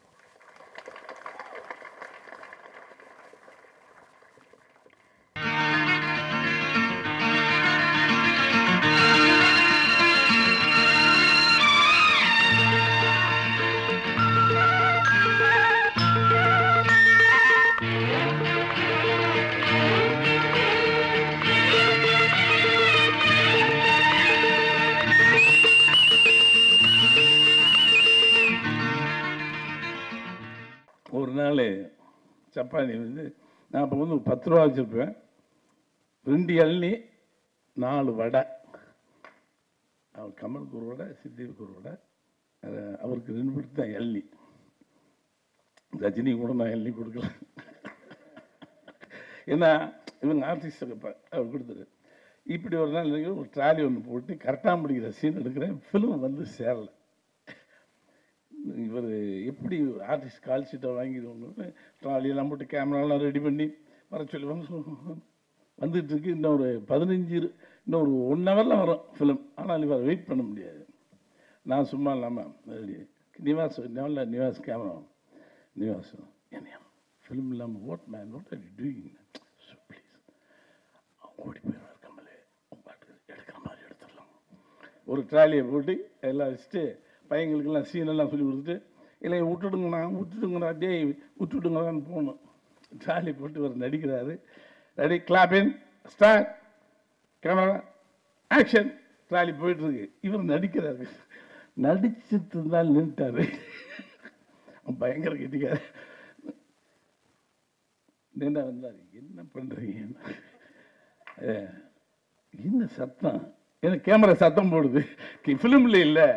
ஒரு நாள் சப்பாத்தி வந்து நான் அப்போ வந்து பத்து ரூபா வச்சுருப்பேன் ரெண்டு இளநி நாலு வடை அவர் கமலுக்கு ஒரு வடை சித்திக்கு ஒரு வடை அது அவருக்கு ரெண்டு பேருக்கு தான் இளநி ரஜினி கூட நான் இளநி கொடுக்கல ஏன்னா இவங்க ஆர்டிஸ்ட் அவர் கொடுத்துரு இப்படி ஒரு நாள் எனக்கு ஒரு ட்ராலி ஒன்று போட்டு கரெக்டாக முடிக்கிற சீன் எடுக்கிறேன் ஃபிலிம் வந்து சேரலை இவர் எப்படி ஆர்டிஸ்ட் கால் ஷீட்டை வாங்கிடுவோம்னு ட்ராலியெல்லாம் போட்டு கேமராலாம் ரெடி பண்ணி வர சொல்லி வந்து வந்துட்டு இருக்கு இன்னும் ஒரு பதினஞ்சு இரு- இன்னும் ஒரு ஒன் ஹவரில் வரும் ஃபிலிம் ஆனால் இவர் வெயிட் பண்ண முடியாது நான் சும்மா இல்லாமல் ரெடி நிவாஸ் நல்ல நிவாஸ் கேமரா நிவாஸ் என்னையா ஃபிலிம் இல்லாமல் what man what are doing so please ஓடி போயிடுவார் கமலே பாட்டு எடுக்கிற மாதிரி எடுத்துடலாம் ஒரு ட்ராலியை போட்டு எல்லாம் வச்சுட்டு பையங்களுக்கெல்லாம் சீனெல்லாம் சொல்லி கொடுத்துட்டு இல்லை விட்டுடுங்கண்ணா விட்டுடுங்கண்ணா டேய் விட்டுடுங்கடான்னு போகணும் ட்ராலி போட்டு ஒரு நடிக்கிறாரு ready clapping start camera action trolley போயிட்டு இருக்கு இவர் நடிக்கிறாரு நடிச்சிட்டு இருந்தால் நின்றுட்டாரு பயங்கர கெட்டிக்காரு நின்றா வந்தார் என்ன பண்ணுறீங்க அஹ், என்ன சத்தம் எனக்கு கேமரா சத்தம் போடுது ஃபிலிமில் இல்லை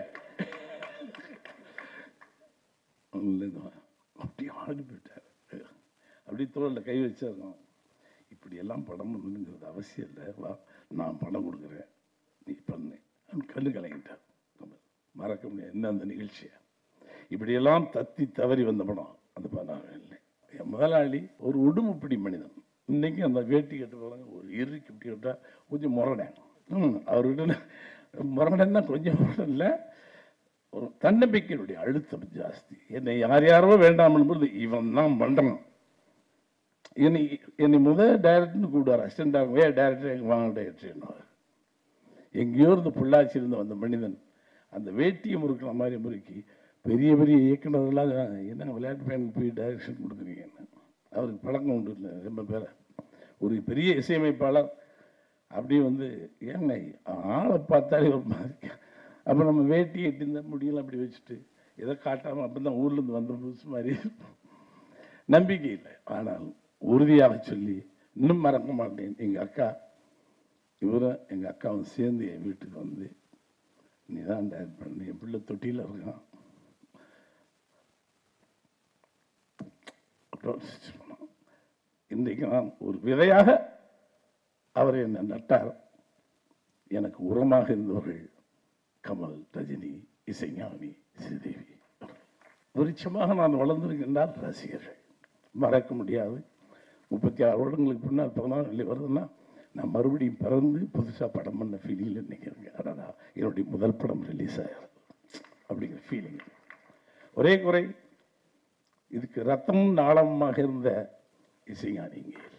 அப்படியே ஆடி போயிட்டார் அப்படி தோளில் கை வச்சிருந்தோம் இப்படியெல்லாம் படம் பண்ணுங்கிறது அவசியம் இல்லை வா நான் படம் கொடுக்குறேன் நீ பண்ணு அவன் கல்லு கலங்கிட்டார் மறக்க முடியாது என்ன அந்த நிகழ்ச்சியை இப்படியெல்லாம் தத்தி தவறி வந்த படம் அந்த படம் இல்லை என் முதலாளி ஒரு உடுமுப்பிடி மனிதன் இன்னைக்கு அந்த வேட்டி கட்டு போகிறாங்க ஒரு இறுக்கி இப்படி விட்டா கொஞ்சம் முரடன் ம் அவர்கிட்ட முரடன்னா கொஞ்சம் முரடன் இல்லை ஒரு தன்னம்பிக்கையினுடைய அழுத்தம் ஜாஸ்தி என்னை யார் யாரோ வேண்டாமல் போது இவன் தான் பண்ணுறான் என்னை என்னை முதல் டைரக்டர்னு கூப்பிடுவார் அசிஸ்டன்ட் வே டைரக்டர் எங்க வாங்க டைரக்டர் எங்கேயோ இருந்து பொள்ளாச்சி இருந்து வந்த மனிதன் அந்த வேட்டியை முறுக்கிற மாதிரி முறுக்கி பெரிய பெரிய இயக்குனர்கள்லாம் என்ன விளையாட்டு பையனுக்கு போய் டைரக்ஷன் கொடுக்குறீங்கன்னு அவருக்கு பழக்கம் உண்டு இல்லை ரொம்ப பேரை ஒரு பெரிய இசையமைப்பாளர் அப்படியே வந்து ஏங்க ஆளை பார்த்தாலே ஒரு மாதிரி அப்போ நம்ம வேட்டி எட்டிருந்த முடியெல்லாம் அப்படி வச்சுட்டு எதை காட்டாமல் அப்போ தான் ஊர்லேருந்து வந்த புதுசு மாதிரி நம்பிக்கை இல்லை ஆனால் உறுதியாக சொல்லி இன்னும் மறக்க மாட்டேன் எங்கள் அக்கா இவரும் எங்கள் அக்காவும் சேர்ந்து என் வீட்டுக்கு வந்து நீ தான் டேரக்ட் பண்ணு என் பிள்ளை தொட்டியில் இருக்கான் அப்புறம் சொன்னான். இன்றைக்கு நான் ஒரு விதையாக அவர் என்னை நட்டார் எனக்கு உரமாக இருந்தவர்கள் கமல் ரஜினி இசைஞானி ஸ்ரீதேவி விருட்சமாக நான் வளர்ந்திருக்கின்றால் ரசிகர்கள் மறக்க முடியாது முப்பத்தி ஆறு வருடங்களுக்கு பின்னால் பதினாறு வெள்ளி வருதுன்னா நான் மறுபடியும் பிறந்து புதுசாக படம் பண்ண ஃபீலிங்கில் நிற்கிறேங்க அடடா என்னுடைய முதல் படம் ரிலீஸ் ஆகிறது அப்படிங்கிற ஃபீலிங் ஒரே குறை இதுக்கு ரத்தமும் நாளமாக இருந்த இசைஞானி இங்கே இல்லை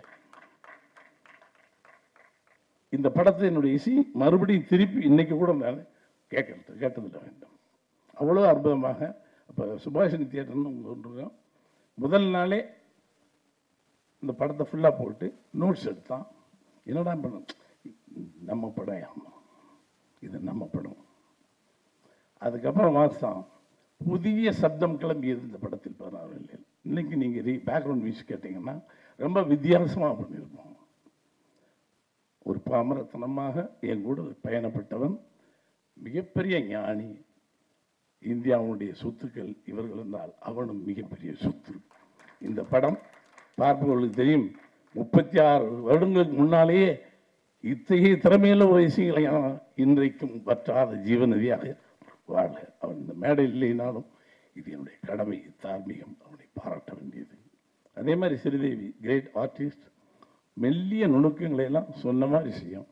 இந்த படத்தை என்னுடைய இசை மறுபடியும் திருப்பி இன்னைக்கு கூட நான் கேட்கறது கேட்டதில்ல வேண்டும் அவ்வளோ அற்புதமாக அப்போ சுபாஷினி தியேட்டர்னு ஒன்று இருக்கும். முதல் நாளே இந்த படத்தை ஃபுல்லாக போட்டு நோட்ஸ் எடுத்தான் என்னடா பண்ண நம்ம படம் ஆமா இது நம்ம படம் அதுக்கப்புறம் வாசம் புதிய சப்தம் கிளம்பியது இந்த படத்தில் பதினாறு இல்லை இன்னைக்கு நீங்கள் ரீ பேக்ரவுண்ட் மியூசிக் கேட்டிங்கன்னா ரொம்ப வித்தியாசமாக பண்ணியிருப்போம் ஒரு பாமரத்தனமாக என் கூட பயணப்பட்டவன் மிகப்பெரிய ஞானி இந்தியாவுடைய சொத்துக்கள் இவர்கள் என்றால் அவனும் மிகப்பெரிய சொத்து இந்த படம் பார்ப்பவர்களுக்கு தெரியும் முப்பத்தி ஆறு வருடங்களுக்கு முன்னாலேயே இத்தகைய திறமையுள்ள ஒரு இசைகளையான இன்றைக்கும் வற்றாத ஜீவநதியாக வாழ அவன் இந்த மேடை இல்லைனாலும் இது என்னுடைய கடமை தார்மீகம் அவனை பாராட்ட வேண்டியது அதே மாதிரி ஸ்ரீதேவி கிரேட் ஆர்டிஸ்ட் மெல்லிய நுணுக்கங்களை எல்லாம் சொன்ன மாதிரி செய்யும்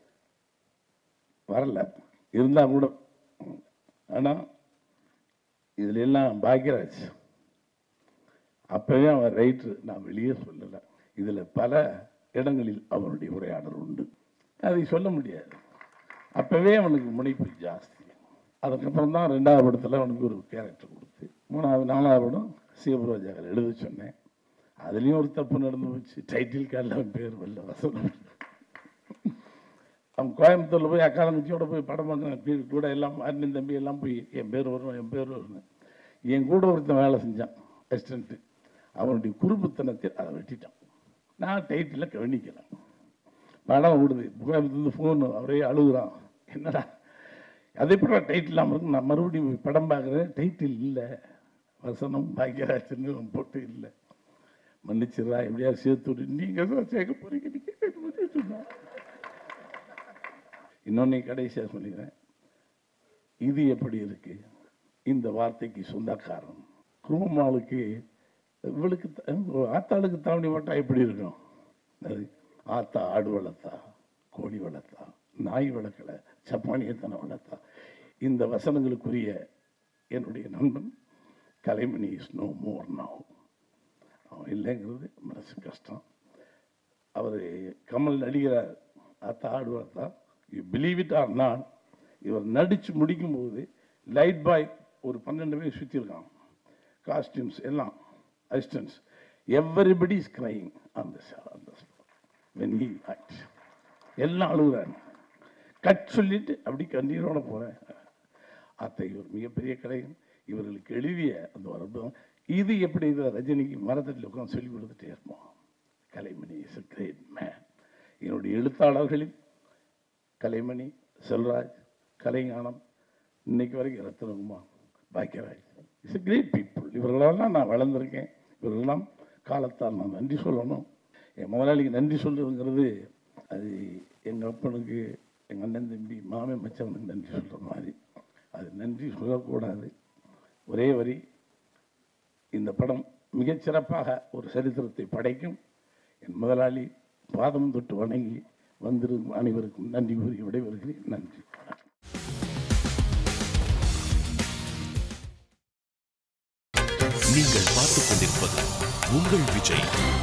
வரல இருந்தால் கூட ஆனால் இதுல எல்லாம் பாக்யராஜ் அப்பவே அவன் ரைட்ரு நான் வெளியே சொல்லலை இதில் பல இடங்களில் அவனுடைய உரையாடல் உண்டு அதை சொல்ல முடியாது அப்பவே அவனுக்கு முனைப்பு ஜாஸ்தி அதுக்கப்புறம் தான் ரெண்டாவது படத்தில் அவனுக்கு ஒரு கேரக்டர் கொடுத்து மூணாவது நாலாவது படம் சிவபுரோஜாக்கள் எழுத சொன்னேன் அதுலேயும் ஒரு தப்பு நடந்து போச்சு டைட்டில் கார்டில் அவன் பேர் வரல வசனம் அவன் கோயம்புத்தூரில் போய் அக்கா தங்கச்சியோட போய் படம் பண்ண கூட எல்லாம் அண்ணன் தம்பி எல்லாம் போய் என் பேர் வரும் என் பேர் வரும் என் கூட ஒருத்தன் வேலை செஞ்சான் அசிஸ்டண்ட்டு அவனுடைய குறும்புத்தனத்தில் அதை வெட்டிட்டான் நான் டைட்டில் கவனிக்கல படம் ஓடுது கோயம்புத்தூர்ந்து ஃபோனு அவரே அழுகுறான் என்னடா அதே போல டைட்டில் இல்லாமல் இருக்கும் நான் மறுபடியும் போய் படம் பார்க்குறேன் டைட்டில் இல்லை வசனம் பாக்கியராஜன்னு போட்டு இல்லை மன்னிச்சிடா எப்படியாவது சேர்த்து விட்டு நீங்கள் தான் சேர்க்க போறீங்க நீங்கள் சொன்னா இன்னொன்னு கடைசியாக சொல்லிக்கிறேன் இது எப்படி இருக்கு இந்த வார்த்தைக்கு சொந்தக்காரன் குருமாளுக்கு இவளுக்கு த- ஆத்தாளுக்கு தாவணி போட்டால் எப்படி இருக்கும் அது ஆத்தா ஆடு வளர்த்தா கோழி வளர்த்தா நாய் வளர்க்கல சப்பானியத்தனை வளர்த்தா இந்த வசனங்களுக்குரிய என்னுடைய நண்பன் Kalaimani is no more now அவன் இல்லைங்கிறது மனசு கஷ்டம் அவர் கமல் நடிகிறார் அத்தா ஆடுவார்த்தா you believe it or not இவர் நடித்து முடிக்கும்போது லைட் பாய் ஒரு பன்னெண்டு பேர் சுற்றிருக்கான் காஸ்டியூம்ஸ் எல்லாம் அசிஸ்டன்ஸ் எவ்வரிபடி இஸ் கிரைங் அந்த அந்த வென் ஹி ஆக்ட் எல்லாம் அழுகுறாங்க கட் சொல்லிட்டு அப்படி கண்ணீரோட போகிறேன் அத்தை ஒரு மிகப்பெரிய கலைஞன் இவர்களுக்கு எழுதிய அந்த ஒரு அற்புதம் இது எப்படி இது ரஜினிக்கு மரத்தட்டில் உட்காந்து சொல்லி கொடுத்துட்டே இருப்போம் Kalaimani is a great man என்னுடைய எழுத்தாளர்களில் கலைமணி செல்வராஜ் கலைஞானம் இன்னைக்கு வரைக்கும் Ratnakumar Bhagyaraj it's a great people இவர்களெல்லாம் நான் வளர்ந்துருக்கேன் இவர்களெல்லாம் காலத்தால் நான் நன்றி சொல்லணும் என் முதலாளிக்கு நன்றி சொல்றதுங்கிறது அது எங்கள் அப்பனுக்கு எங்கள் அண்ணன் தம்பி மாமன் மச்சவனுக்கு நன்றி சொல்கிற மாதிரி அது நன்றி சொல்லக்கூடாது ஒரே வரி இந்த படம் மிகச் சிறப்பாக ஒரு சரித்திரத்தை படைக்கும் என் முதலாளி பாதம் தொட்டு வணங்கி வந்திருக்கும் அனைவருக்கும் நன்றி கூறி விடைபெறுகிறேன் நன்றி நீங்கள் பார்த்துக் கொண்டிருப்பது உங்கள் விஜய்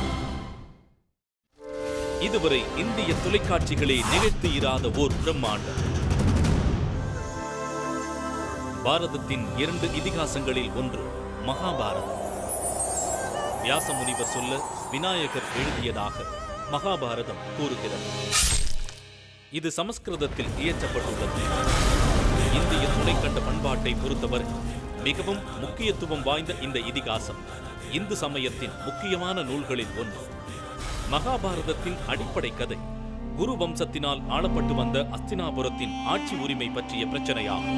இதுவரை இந்திய தொலைக்காட்சிகளே நிகழ்த்தி இராத ஓர் பிரம்மாண்டம் பாரதத்தின் இரண்டு இதிகாசங்களில் ஒன்று மகாபாரதம் வியாசமுனிவர் சொல்ல விநாயகர் எழுதியதாக மகாபாரதம் கூறுகிறது இது சமஸ்கிருதத்தில் இயற்றப்பட்டுள்ளது இந்திய துணைக்கண்ட பண்பாட்டை பொறுத்தவரை மிகவும் முக்கியத்துவம் வாய்ந்த இந்த இதிகாசம் இந்து சமயத்தின் முக்கியமான நூல்களில் ஒன்று மகாபாரதத்தின் அடிப்படை கதை குரு வம்சத்தினால் ஆளப்பட்டு வந்த அஸ்தினாபுரத்தின் ஆட்சி உரிமை பற்றிய பிரச்சனையாகும்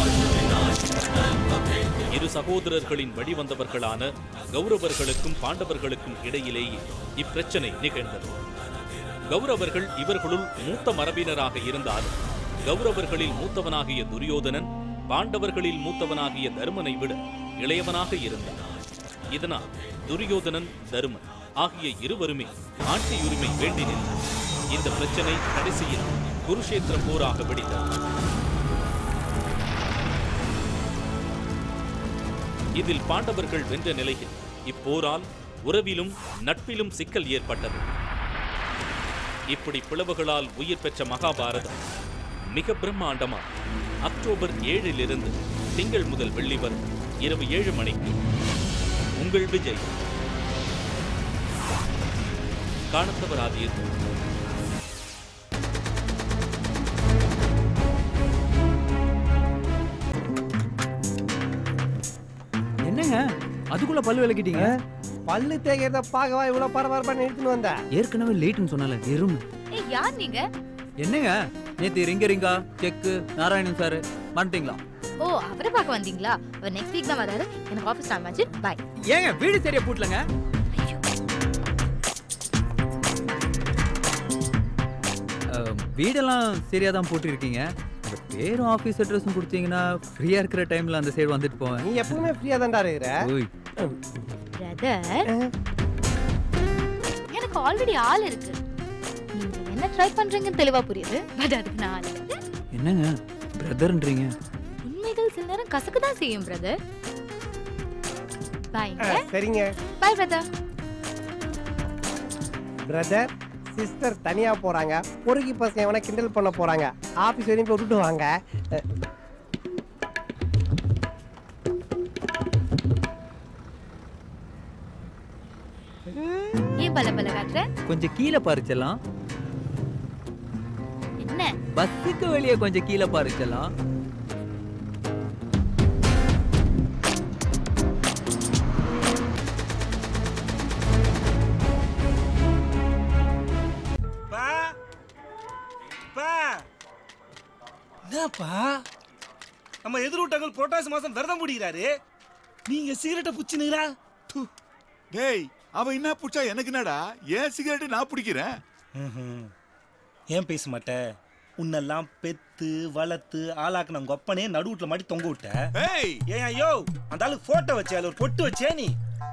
இரு சகோதரர்களின் வழிவந்தவர்களான கௌரவர்களுக்கும் பாண்டவர்களுக்கும் இடையிலேயே இப்பிரச்சனை நிகழ்ந்தது கௌரவர்கள் இவர்களுள் மூத்த மரபினராக இருந்தாலும் கௌரவர்களில் மூத்தவனாகிய துரியோதனன் பாண்டவர்களில் மூத்தவனாகிய தருமனை விட இளையவனாக இருந்தான் இதனால் துரியோதனன் தருமன் ஆகிய இருவருமே ஆட்சியுரிமை வேண்டி நின்றனர் இந்த பிரச்சனை கடைசியில் குருஷேத்திர போராக வெடித்தது இதில் பாண்டவர்கள் வென்ற நிலையில் இப்போரால் உறவிலும் நட்பிலும் சிக்கல் ஏற்பட்டது இப்படி பிளவுகளால் உயிர் பெற்ற மகாபாரதம் மிக பிரம்மாண்டமா அக்டோபர் ஏழிலிருந்து திங்கள் முதல் வெள்ளி வரை இரவு ஏழு மணிக்கு உங்கள் விஜய் காணத் தவறாதீர்கள் என்னங்க அதுக்குள்ள பல்லு விளக்கிட்டீங்க பல்லு தேய்க்கிறத பார்க்கவா இவ்வளவு பரபரப்பா நிறுத்தின்னு வந்த ஏற்கனவே லேட்டுன்னு சொன்னால எறும்பு ஏய் யார் நீங்க என்னங்க நேத்து ரிங்க ரிங்கா செக்கு நாராயணன் சார் மறந்துட்டீங்களா ஓ அவரை பார்க்க வந்தீங்களா அவர் நெக்ஸ்ட் வீக் தான் வராரு எனக்கு ஆஃபீஸ் டைம் ஆச்சு பாய் ஏங்க வீடு சரியா பூட்டலங்க அஹ், வீடெல்லாம் சரியா தான் போட்டிருக்கீங்க அந்த பேரும் ஆஃபீஸ் அட்ரஸும் கொடுத்தீங்கன்னா ஃப்ரீயா இருக்கிற டைம்ல அந்த சைடு வந்துட்டு போவேன் நீ எப்பவுமே ஃப்ரீயா தான்டா இருக்கிற ஓய் பிரதர் எனக்கு ஆல்ரெடி ஆள் இருக்கு நீங்க என்ன ட்ரை பண்றீங்கன்னு தெளிவா புரியுது பட் அதுக்கு நான் ஆள் இல்லை என்னங்க பிரதர்ன்றீங்க உண்மைகள் சில நேரம் கசக்கு தான் செய்யும் பிரதர் பாய் சரிங்க பாய் பிரதர் பிரதர் சிஸ்டர் தனியா போறாங்க பொறுக்கி பசங்க எவனா கிண்டல் பண்ண போறாங்க ஆபீஸ் வரையும் போய் விட்டுட்டு வாங்க அஹ், ஏன் பல பல காட்டுற கொஞ்சம் கீழே பறிச்சலாம் என்ன பஸ்ஸுக்கு வெளியே கொஞ்சம் கீழே பறிச்சலாம் பா பா என்னப்பா நம்ம எதிர்விட்டங்கள் புரட்டாசி மாசம் விரதம் முடிகிறாரு நீங்க சிகரெட்டை புச்சுனீங்களா டேய் அவன் என்ன புடிச்சா எனக்கு என்னடா ஏன் சிகரெட் நான் பிடிக்கிறேன் ஏன் பேச மாட்ட உன்னெல்லாம் பெத்து வளர்த்து ஆளாக்குன உங்க ஒப்பனே நடுவுட்ல மாட்டி தொங்க விட்ட ஏய் ஏன் ஐயோ அந்த ஆளு போட்டோ வச்சே அதுல ஒரு பொட்டு வச்சே நீ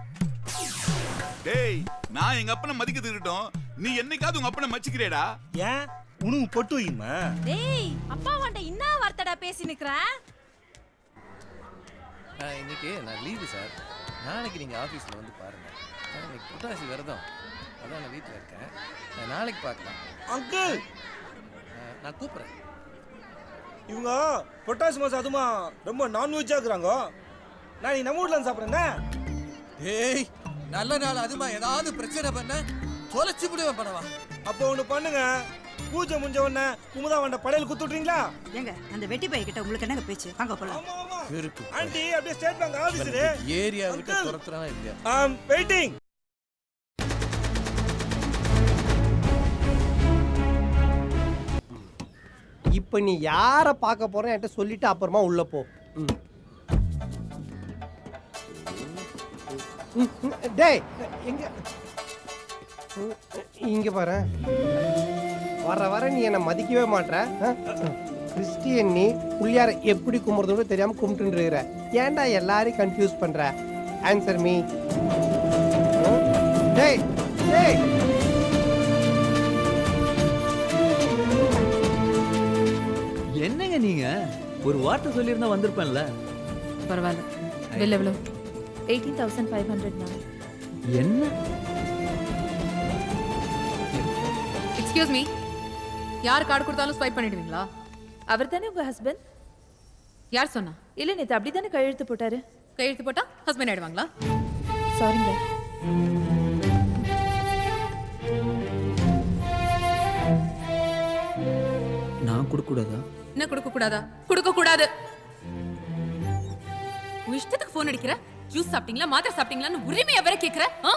டேய் நான் எங்க அப்பனை மதிக்கிறது இருக்கட்டும் நீ என்னைக்காவது உங்க அப்பனை மச்சிக்கிறேடா ஏன் உனக்கு பொட்டு வையுமா டேய் அப்பா வாண்ட என்ன வார்த்தைடா பேசி நிக்கிறேன் இன்னைக்கு நான் லீவு சார் நாளைக்கு நீங்கள் ஆஃபீஸில் வந்து பாருங்க நான் இன்னைக்கு புட்டாசி விரதம் அதான் நான் வீட்டில் இருக்கேன் நான் நாளைக்கு பார்க்கலாம் அங்கிள் நான் கூப்பிட்றேன் இவங்க புரட்டாசி மாசம் அதுமா ரொம்ப நான்வெஜ்ஜா இருக்கிறாங்க நான் நீ நம்ம வீட்ல வந்து சாப்பிட்றேன் டேய் நல்ல நாள் அதுமா ஏதாவது பிரச்சனை பண்ண தொலைச்சி விடுவேன் பண்ணவா அப்போ ஒண்ணு பண்ணுங்க பூஜை முடிஞ்ச உடனே குமுதா வண்ட படையல் குத்து விட்றீங்களா ஏங்க அந்த வெட்டி பைய கிட்ட உங்களுக்கு என்னங்க பேச்சு வாங்க போலாம் இருக்கு ஆண்டி அப்படியே ஸ்டேட் பேங்க் ஆபீஸ்ல ஏரியா விட்டு துரத்துறான் இல்லையா ஆம் வெயிட்டிங் இப்ப நீ யார பார்க்க போறேன் என்கிட்ட சொல்லிட்டு அப்புறமா உள்ள போ ம். ம், ம், டேய் எங்க ம், இங்க பாரு வர வர நீ என்னை மதிக்கவே மாட்ற ஆ? கிறிஸ்டியன் நீ புள்ளியார எப்படி கும்பிடுறது கூட தெரியாம கும்பிட்டு இருக்கிற ஏன்டா எல்லாரையும் கன்ஃபியூஸ் பண்ற ஆன்சர் மீ டேய் டேய் என்னங்க நீங்க ஒரு வார்த்தை சொல்லியிருந்தா வந்திருப்பேன்ல பரவாயில்ல பில் எவ்வளோ eighteen thousand five hundred ma'am என்ன எக்ஸ்கியூஸ் மீ யார் கார்டு கொடுத்தாலும் ஸ்வைப் பண்ணிடுவீங்களா அவர் தானே உங்க ஹஸ்பண்ட் யார் சொன்னா இல்ல நேத்து அப்படி தானே கையெழுத்து போட்டாரு கையெழுத்து போட்டா ஹஸ்பண்ட் ஆயிடுவாங்களா சாரிங்க நான் கொடுக்கூடாதா என்ன கொடுக்க கூடாதா கொடுக்க கூடாது உன் இஷ்டத்துக்கு ஃபோன் அடிக்கிற ஜூஸ் சாப்பிட்டீங்களா மாத்திரை சாப்பிட்டீங்களான்னு உரிமையா வேற கேக்குற ஆ?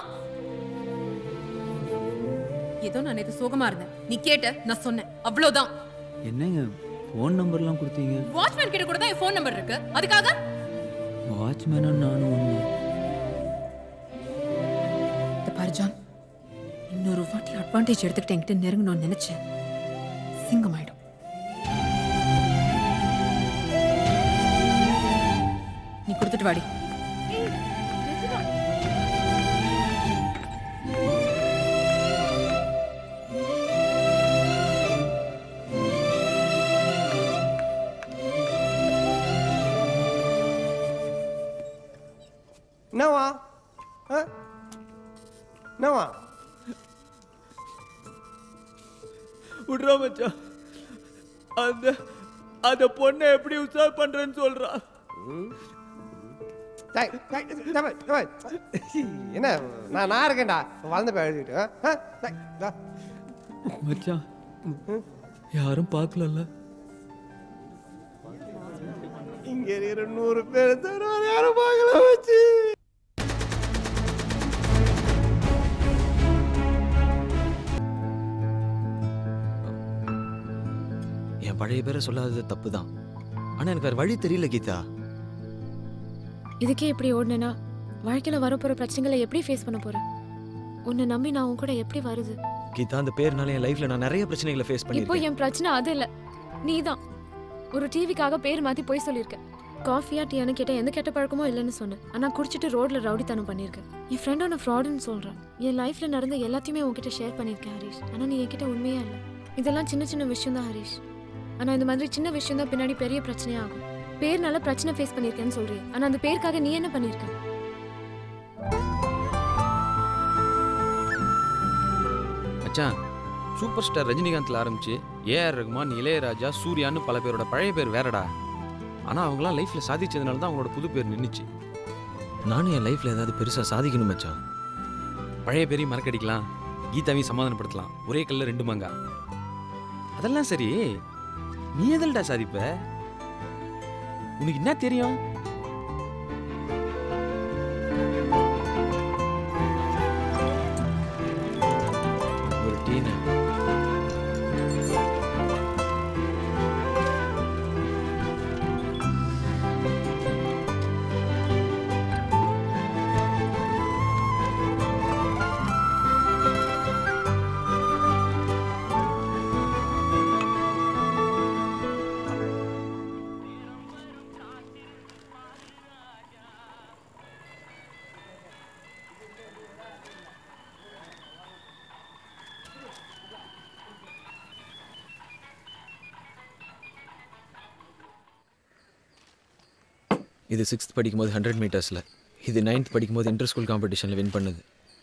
ஏதோ நான் நேத்து சோகமா இருந்தேன் நீ கேட்ட நான் சொன்னேன் அவ்வளவுதான் என்னங்க ஃபோன் நம்பர்லாம் கொடுத்தீங்க வாட்ச்மேன் கிட்ட கூட தான் என் ஃபோன் நம்பர் இருக்கு அதுக்காக வாட்ச்மேனும் நானும் ஒன்று இந்த பாரு ஜான் இன்னொரு வாட்டி அட்வான்டேஜ் எடுத்துக்கிட்டு என்கிட்ட நெருங்கணும்னு நினைச்சேன் சிங்கமாயிடும் நீ கொடுத்துட்டு வாடி என்னவா ஆ? என்னவா விட்றா மச்சான் அந்த அந்த பொண்ணை எப்படி உசார் பண்றேன்னு சொல்றா டேய், டேய், டேய், டேய், டேய். என்ன நான் நான் இருக்கேன்டா வளர்ந்த போய் எழுதிட்டு ஆ? ஆ? டேய், டா. மச்சான் யாரும் பார்க்கலல்ல இங்க இருக்கிற நூறு பேர் தவிர வேற யாரும் பார்க்கல வச்சு என் பழைய பேரை சொல்லாதது தப்பு தான் ஆனால் எனக்கு வேறு வழி தெரியல கீதா இதுக்கே இப்படி ஓடுனேன்னா வாழ்க்கையில வரப்போற பிரச்சனைகளை எப்படி ஃபேஸ் பண்ண போறேன் உன்னை நம்பி நான் உன் கூட எப்படி வருது கீதா அந்த பேர்னால என் லைஃப்ல நான் நிறைய பிரச்சனைகளை ஃபேஸ் இப்போ பண்ணியிருக்கேன் என் பிரச்சனை அது இல்ல நீதான் ஒரு டிவிக்காக பேர் மாத்தி போய் சொல்லியிருக்க காஃபியா டீயான்னு கேட்ட எந்த கெட்ட பழக்கமும் இல்லைன்னு சொன்னேன் ஆனா குடிச்சிட்டு ரோட்ல ரவுடித்தனம் பண்ணியிருக்கேன் என் ஃப்ரெண்ட் உன்னை ஃப்ராடுன்னு சொல்றான் என் லைஃப்ல நடந்த எல்லாத்தையுமே உன்கிட்ட ஷேர் பண்ணியிருக்கேன் ஹரிஷ் ஆனா நீ என்கிட்ட உண்மையா இல்லை இதெல்லாம் சின்ன சின்ன விஷயம் தான் ஹரிஷ் ஆனா இந்த மாதிரி சின்ன விஷயம் தான் பின்னாடி பெரிய பிரச்சனையா ஆகும் பேர்னால பிரச்சனை ஃபேஸ் பண்ணியிருக்கேன்னு சொல்றீங்க ஆனா அந்த பேருக்காக நீ என்ன பண்ணியிருக்க மச்சான் சூப்பர் ஸ்டார் ரஜினிகாந்த்ல ஆரம்பிச்சு ஏஆர் ரகுமான் இளையராஜா சூர்யான்னு பல பேரோட பழைய பேர் வேறடா ஆனா அவங்களாம் லைஃப்ல சாதிச்சதுனால தான் அவங்களோட புது பேர் நின்னுச்சு நானும் என் லைஃப்ல ஏதாவது பெருசா சாதிக்கணும் மச்சான் பழைய பேரையும் மறக்கடிக்கலாம் கீதாவையும் சமாதானப்படுத்தலாம் ஒரே கல்ல ரெண்டு மங்கா அதெல்லாம் சரி நீ எதல்டா சாதிப்ப உனக்கு என்ன தெரியும் ஒரு டீனு இது சிக்ஸ்த் படிக்கும்போது ஹண்ட்ரட் மீட்டர்ஸில் இது நைன்த் படிக்கும்போது இன்டர் ஸ்கூல் காம்படிஷனில் வின் பண்ணது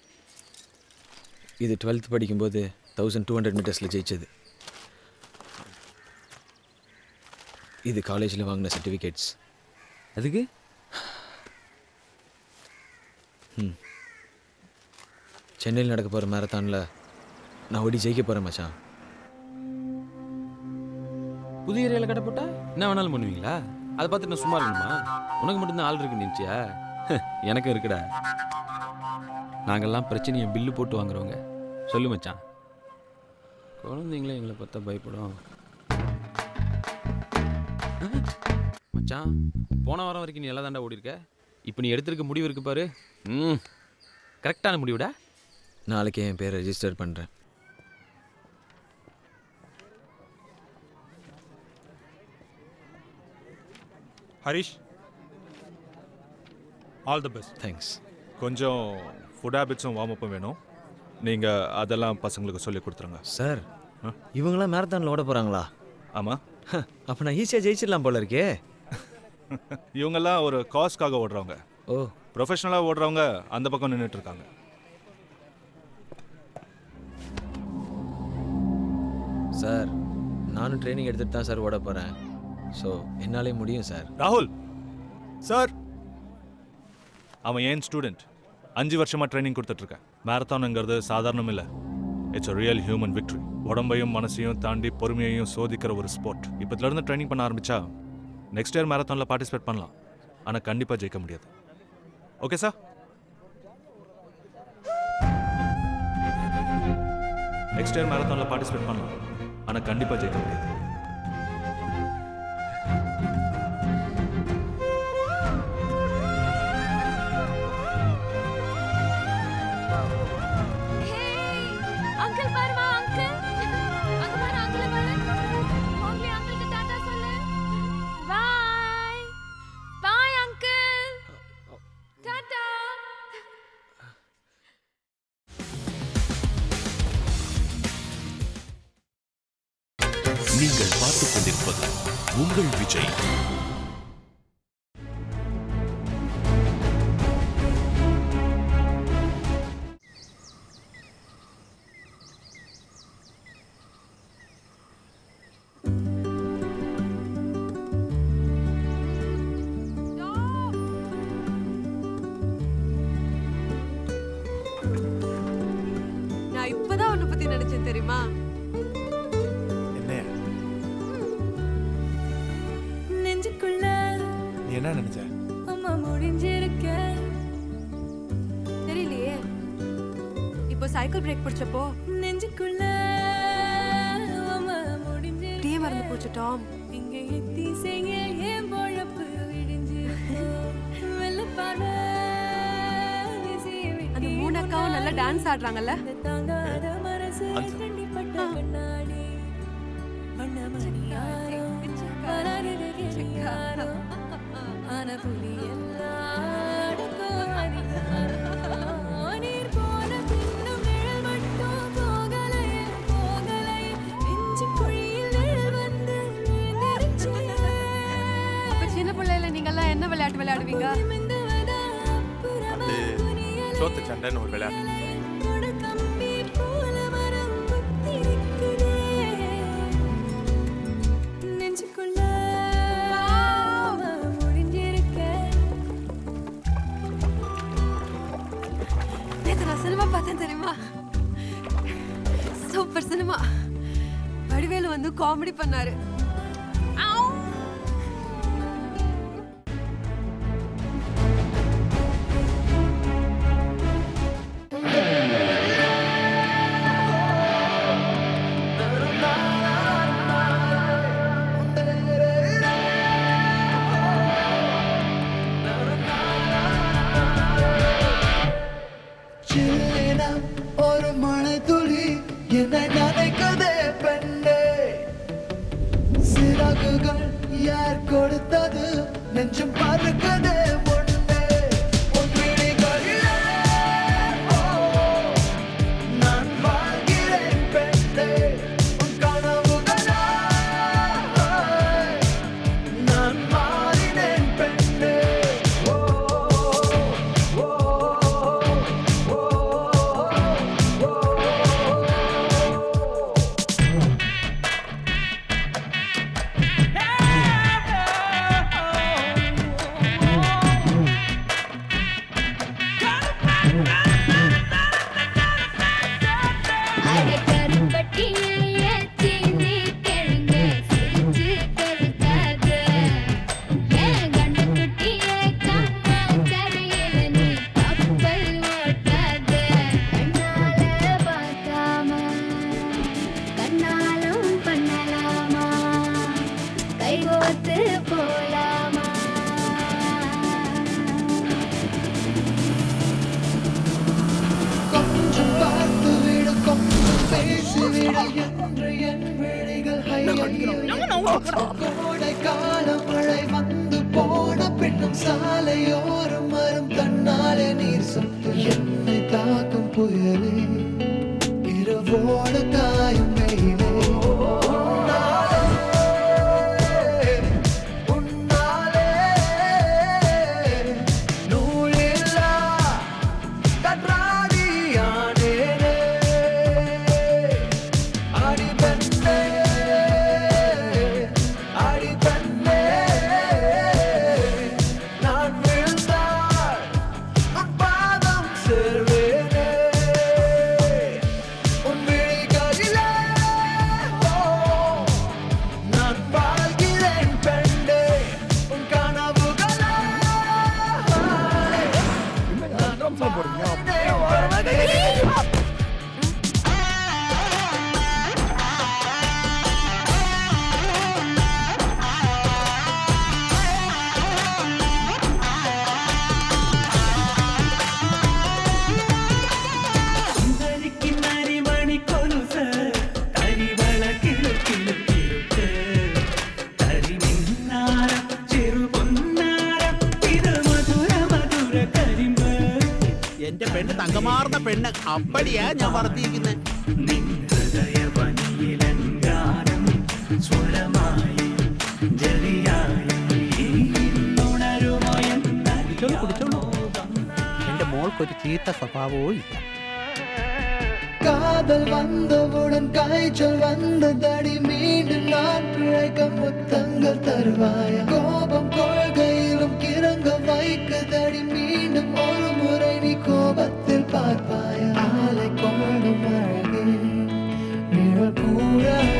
இது டுவெல்த் படிக்கும்போது தௌசண்ட் டூ ஹண்ட்ரட் மீட்டர்ஸில் ஜெயிச்சது இது காலேஜில் வாங்கின சர்டிஃபிகேட்ஸ் அதுக்கு ம் சென்னையில் நடக்க போகிற மேரத்தானில் நான் ஓடி ஜெயிக்க போகிறேன் மச்சான் புது ஏரியாவில் கடை போட்டா என்ன வேணாலும் பண்ணுவீங்களா அதை பார்த்துட்டு நான் சும்மா இருக்கணுமா உனக்கு மட்டும்தான் ஆள் இருக்கு நினச்சியா எனக்கும் இருக்குடா நாங்கெல்லாம் பிரச்சனையை பில்லு போட்டு வாங்குறவங்க சொல்லு மச்சான் குழந்தைங்களே எங்களை பார்த்தா பயப்படும் மச்சான் போன வாரம் வரைக்கும் நீ நல்லா தாண்டா ஓடி இருக்க இப்போ நீ எடுத்திருக்க முடிவு இருக்கு பாரு ம் கரெக்டான முடிவுடா நாளைக்கு என் பேரை ரெஜிஸ்டர் பண்ணுறேன் Harish all the best thanks கொஞ்சம் ஃபுட் ஹேபிட்ஸும் வார்ம் அப்பும் வேணும் நீங்கள் அதெல்லாம் பசங்களுக்கு சொல்லி கொடுத்துருங்க சார் இவங்களாம் மேரத்தானில் ஓட போகிறாங்களா ஆமாம் அப்போ நான் ஈஸியாக ஜெயிச்சிடலாம் போல இருக்கே இவங்கெல்லாம் ஒரு காஸ்க்காக ஓடுறவங்க ஓ ப்ரொஃபஷனலாக ஓடுறவங்க அந்த பக்கம் நின்றுட்டு இருக்காங்க சார் நானும் ட்ரைனிங் எடுத்துட்டு தான் சார் ஓட போகிறேன் ஸோ என்னாலே முடியும் சார் ராகுல் சார் அவன் ஏன் ஸ்டூடெண்ட் அஞ்சு வருஷமாக ட்ரைனிங் கொடுத்துட்ருக்கேன் மேரத்தானுங்கிறது சாதாரணம் இல்லை it's a real human victory உடம்பையும் மனசையும் தாண்டி பொறுமையையும் சோதிக்கிற ஒரு ஸ்போர்ட் இப்போதுலேருந்து ட்ரைனிங் பண்ண ஆரம்பிச்சா நெக்ஸ்ட் இயர் மேரத்தானில் பார்ட்டிசிபேட் பண்ணலாம் ஆனால் கண்டிப்பாக ஜெயிக்க முடியாது ஓகே சார் நெக்ஸ்ட் இயர் மேரத்தானில் பார்ட்டிசிபேட் பண்ணலாம் ஆனால் கண்டிப்பாக ஜெயிக்க முடியாது அங்கிள் பாருமா அங்கிள் அங்க பாரு அங்கிள் பாரு மோக்லி அங்கிளுக்கு டாடா சொல்லு பாய் பாய் அங்கிள் டாடா நீங்கள் பார்த்துக் கொண்டிருப்பது உங்கள் விஜய் தெரியுமா என்ன நெஞ்சுக்குள்ள நீ என்ன நினைச்ச அம்மா முடிஞ்சிருக்க தெரியலையே இப்போ சைக்கிள் பிரேக் பிடிச்சப்போ நெஞ்சுக்குள்ள அம்மா முடிஞ்சிருக்க டீ மறந்து போச்சு டாம் இங்க எத்தி செய்ய ஏன் பொழப்பு விடிஞ்சிருக்கு வெள்ள பார்வை அந்த மூணு அக்காவும் நல்லா டான்ஸ் ஆடுறாங்கல்ல தாங்காத மனசு கண்டிப்பட்ட கண்ணாடி வண்ணமணியாரோ வராதது யாரோ ஆன புலி எல்லாம் நீர் போன பின்னும் நிழல் மட்டும் போகலையே போகலையே நெஞ்சு குழியில் நிழல் வந்து விழுந்துருச்சு அப்ப சின்ன பிள்ளையில நீங்கெல்லாம் என்ன விளையாட்டு விளையாடுவீங்க அது சோத்து சண்டைன்னு ஒரு விளையாட்டு கம்பி போல மரம் குத்திருக்குதே நெஞ்சுக்குள்ள முடிஞ்சிருக்க நேத்து நான் சினிமா பார்த்தேன் தெரியுமா சூப்பர் சினிமா வடிவேலு வந்து காமெடி பண்ணாரு சில்லின ஒரு மழை துளி என்னை நினைக்குதே பெண்ணே சிறகுகள் யார் கொடுத்தது நெஞ்சம் பறக்குதே முன்னே உன் விழிகளிலே, ஓ, நான் வாழ்கிறேன் பெண்ணே உன் கனவுகளா நான் மாறினேன் பெண்ணே ஓ ஓ கண்ணாலும் பண்ணலாமா கைகோத்து போலாமா கொஞ்சம் பார்த்து விடு கொஞ்சம் பேசி விடு என்று என் விழிகள் கோடை கால மழை வந்து போன பின்னும் சாலையோரம் மரம் தன்னாலே நீர் சொட்டு என்னை தாக்கும் புயலே இரவோடு காயும் வெயிலே உன்னாலே, உன்னாலே நூலில்லா கற்றாடியானேனே அடி பெண்ணே அடி பெண்ணே நான் விழுந்தால் உன் பாதம் சேர்வேனே உன் விழிகளிலே ஓ, நான் வாழ்கிறேன் பெண்ணே உன் கனவுகளா மணி கொலுச தரிவள கிளு கிளு கிளுக்கு தரி மின்னார ചെറു പൊന്നാര ഇത് മധുര മധുര കരിമ്പ് എന്റെ പെണ്ണ് തങ്കമാർന്ന പെണ്ണ് അപ്പടിയാ ഞാൻ വളർത്തിയിരിക്കുന്നത് ഹൃദയവനിയിലങ്കാരം സ്വരമായി ജലിയായി ഉണരുമോ കുടിച്ചോളൂ കുടിച്ചോളൂ എന്റെ മോൾക്കൊരു ചീത്ത സ്വഭാവവും ഇല്ല காதல் வந்தவுடன் காய்ச்சல் வந்ததடி மீண்டும் நான் பிழைக்க முத்தங்கள் தருவாயா கோபம் கொள்கையிலும் கிறங்க வைக்குதடி மீண்டும் ஒரு முறை நீ கோபத்தில் பார்ப்பாயா ஆலை கோடும் அழகே நீ கூட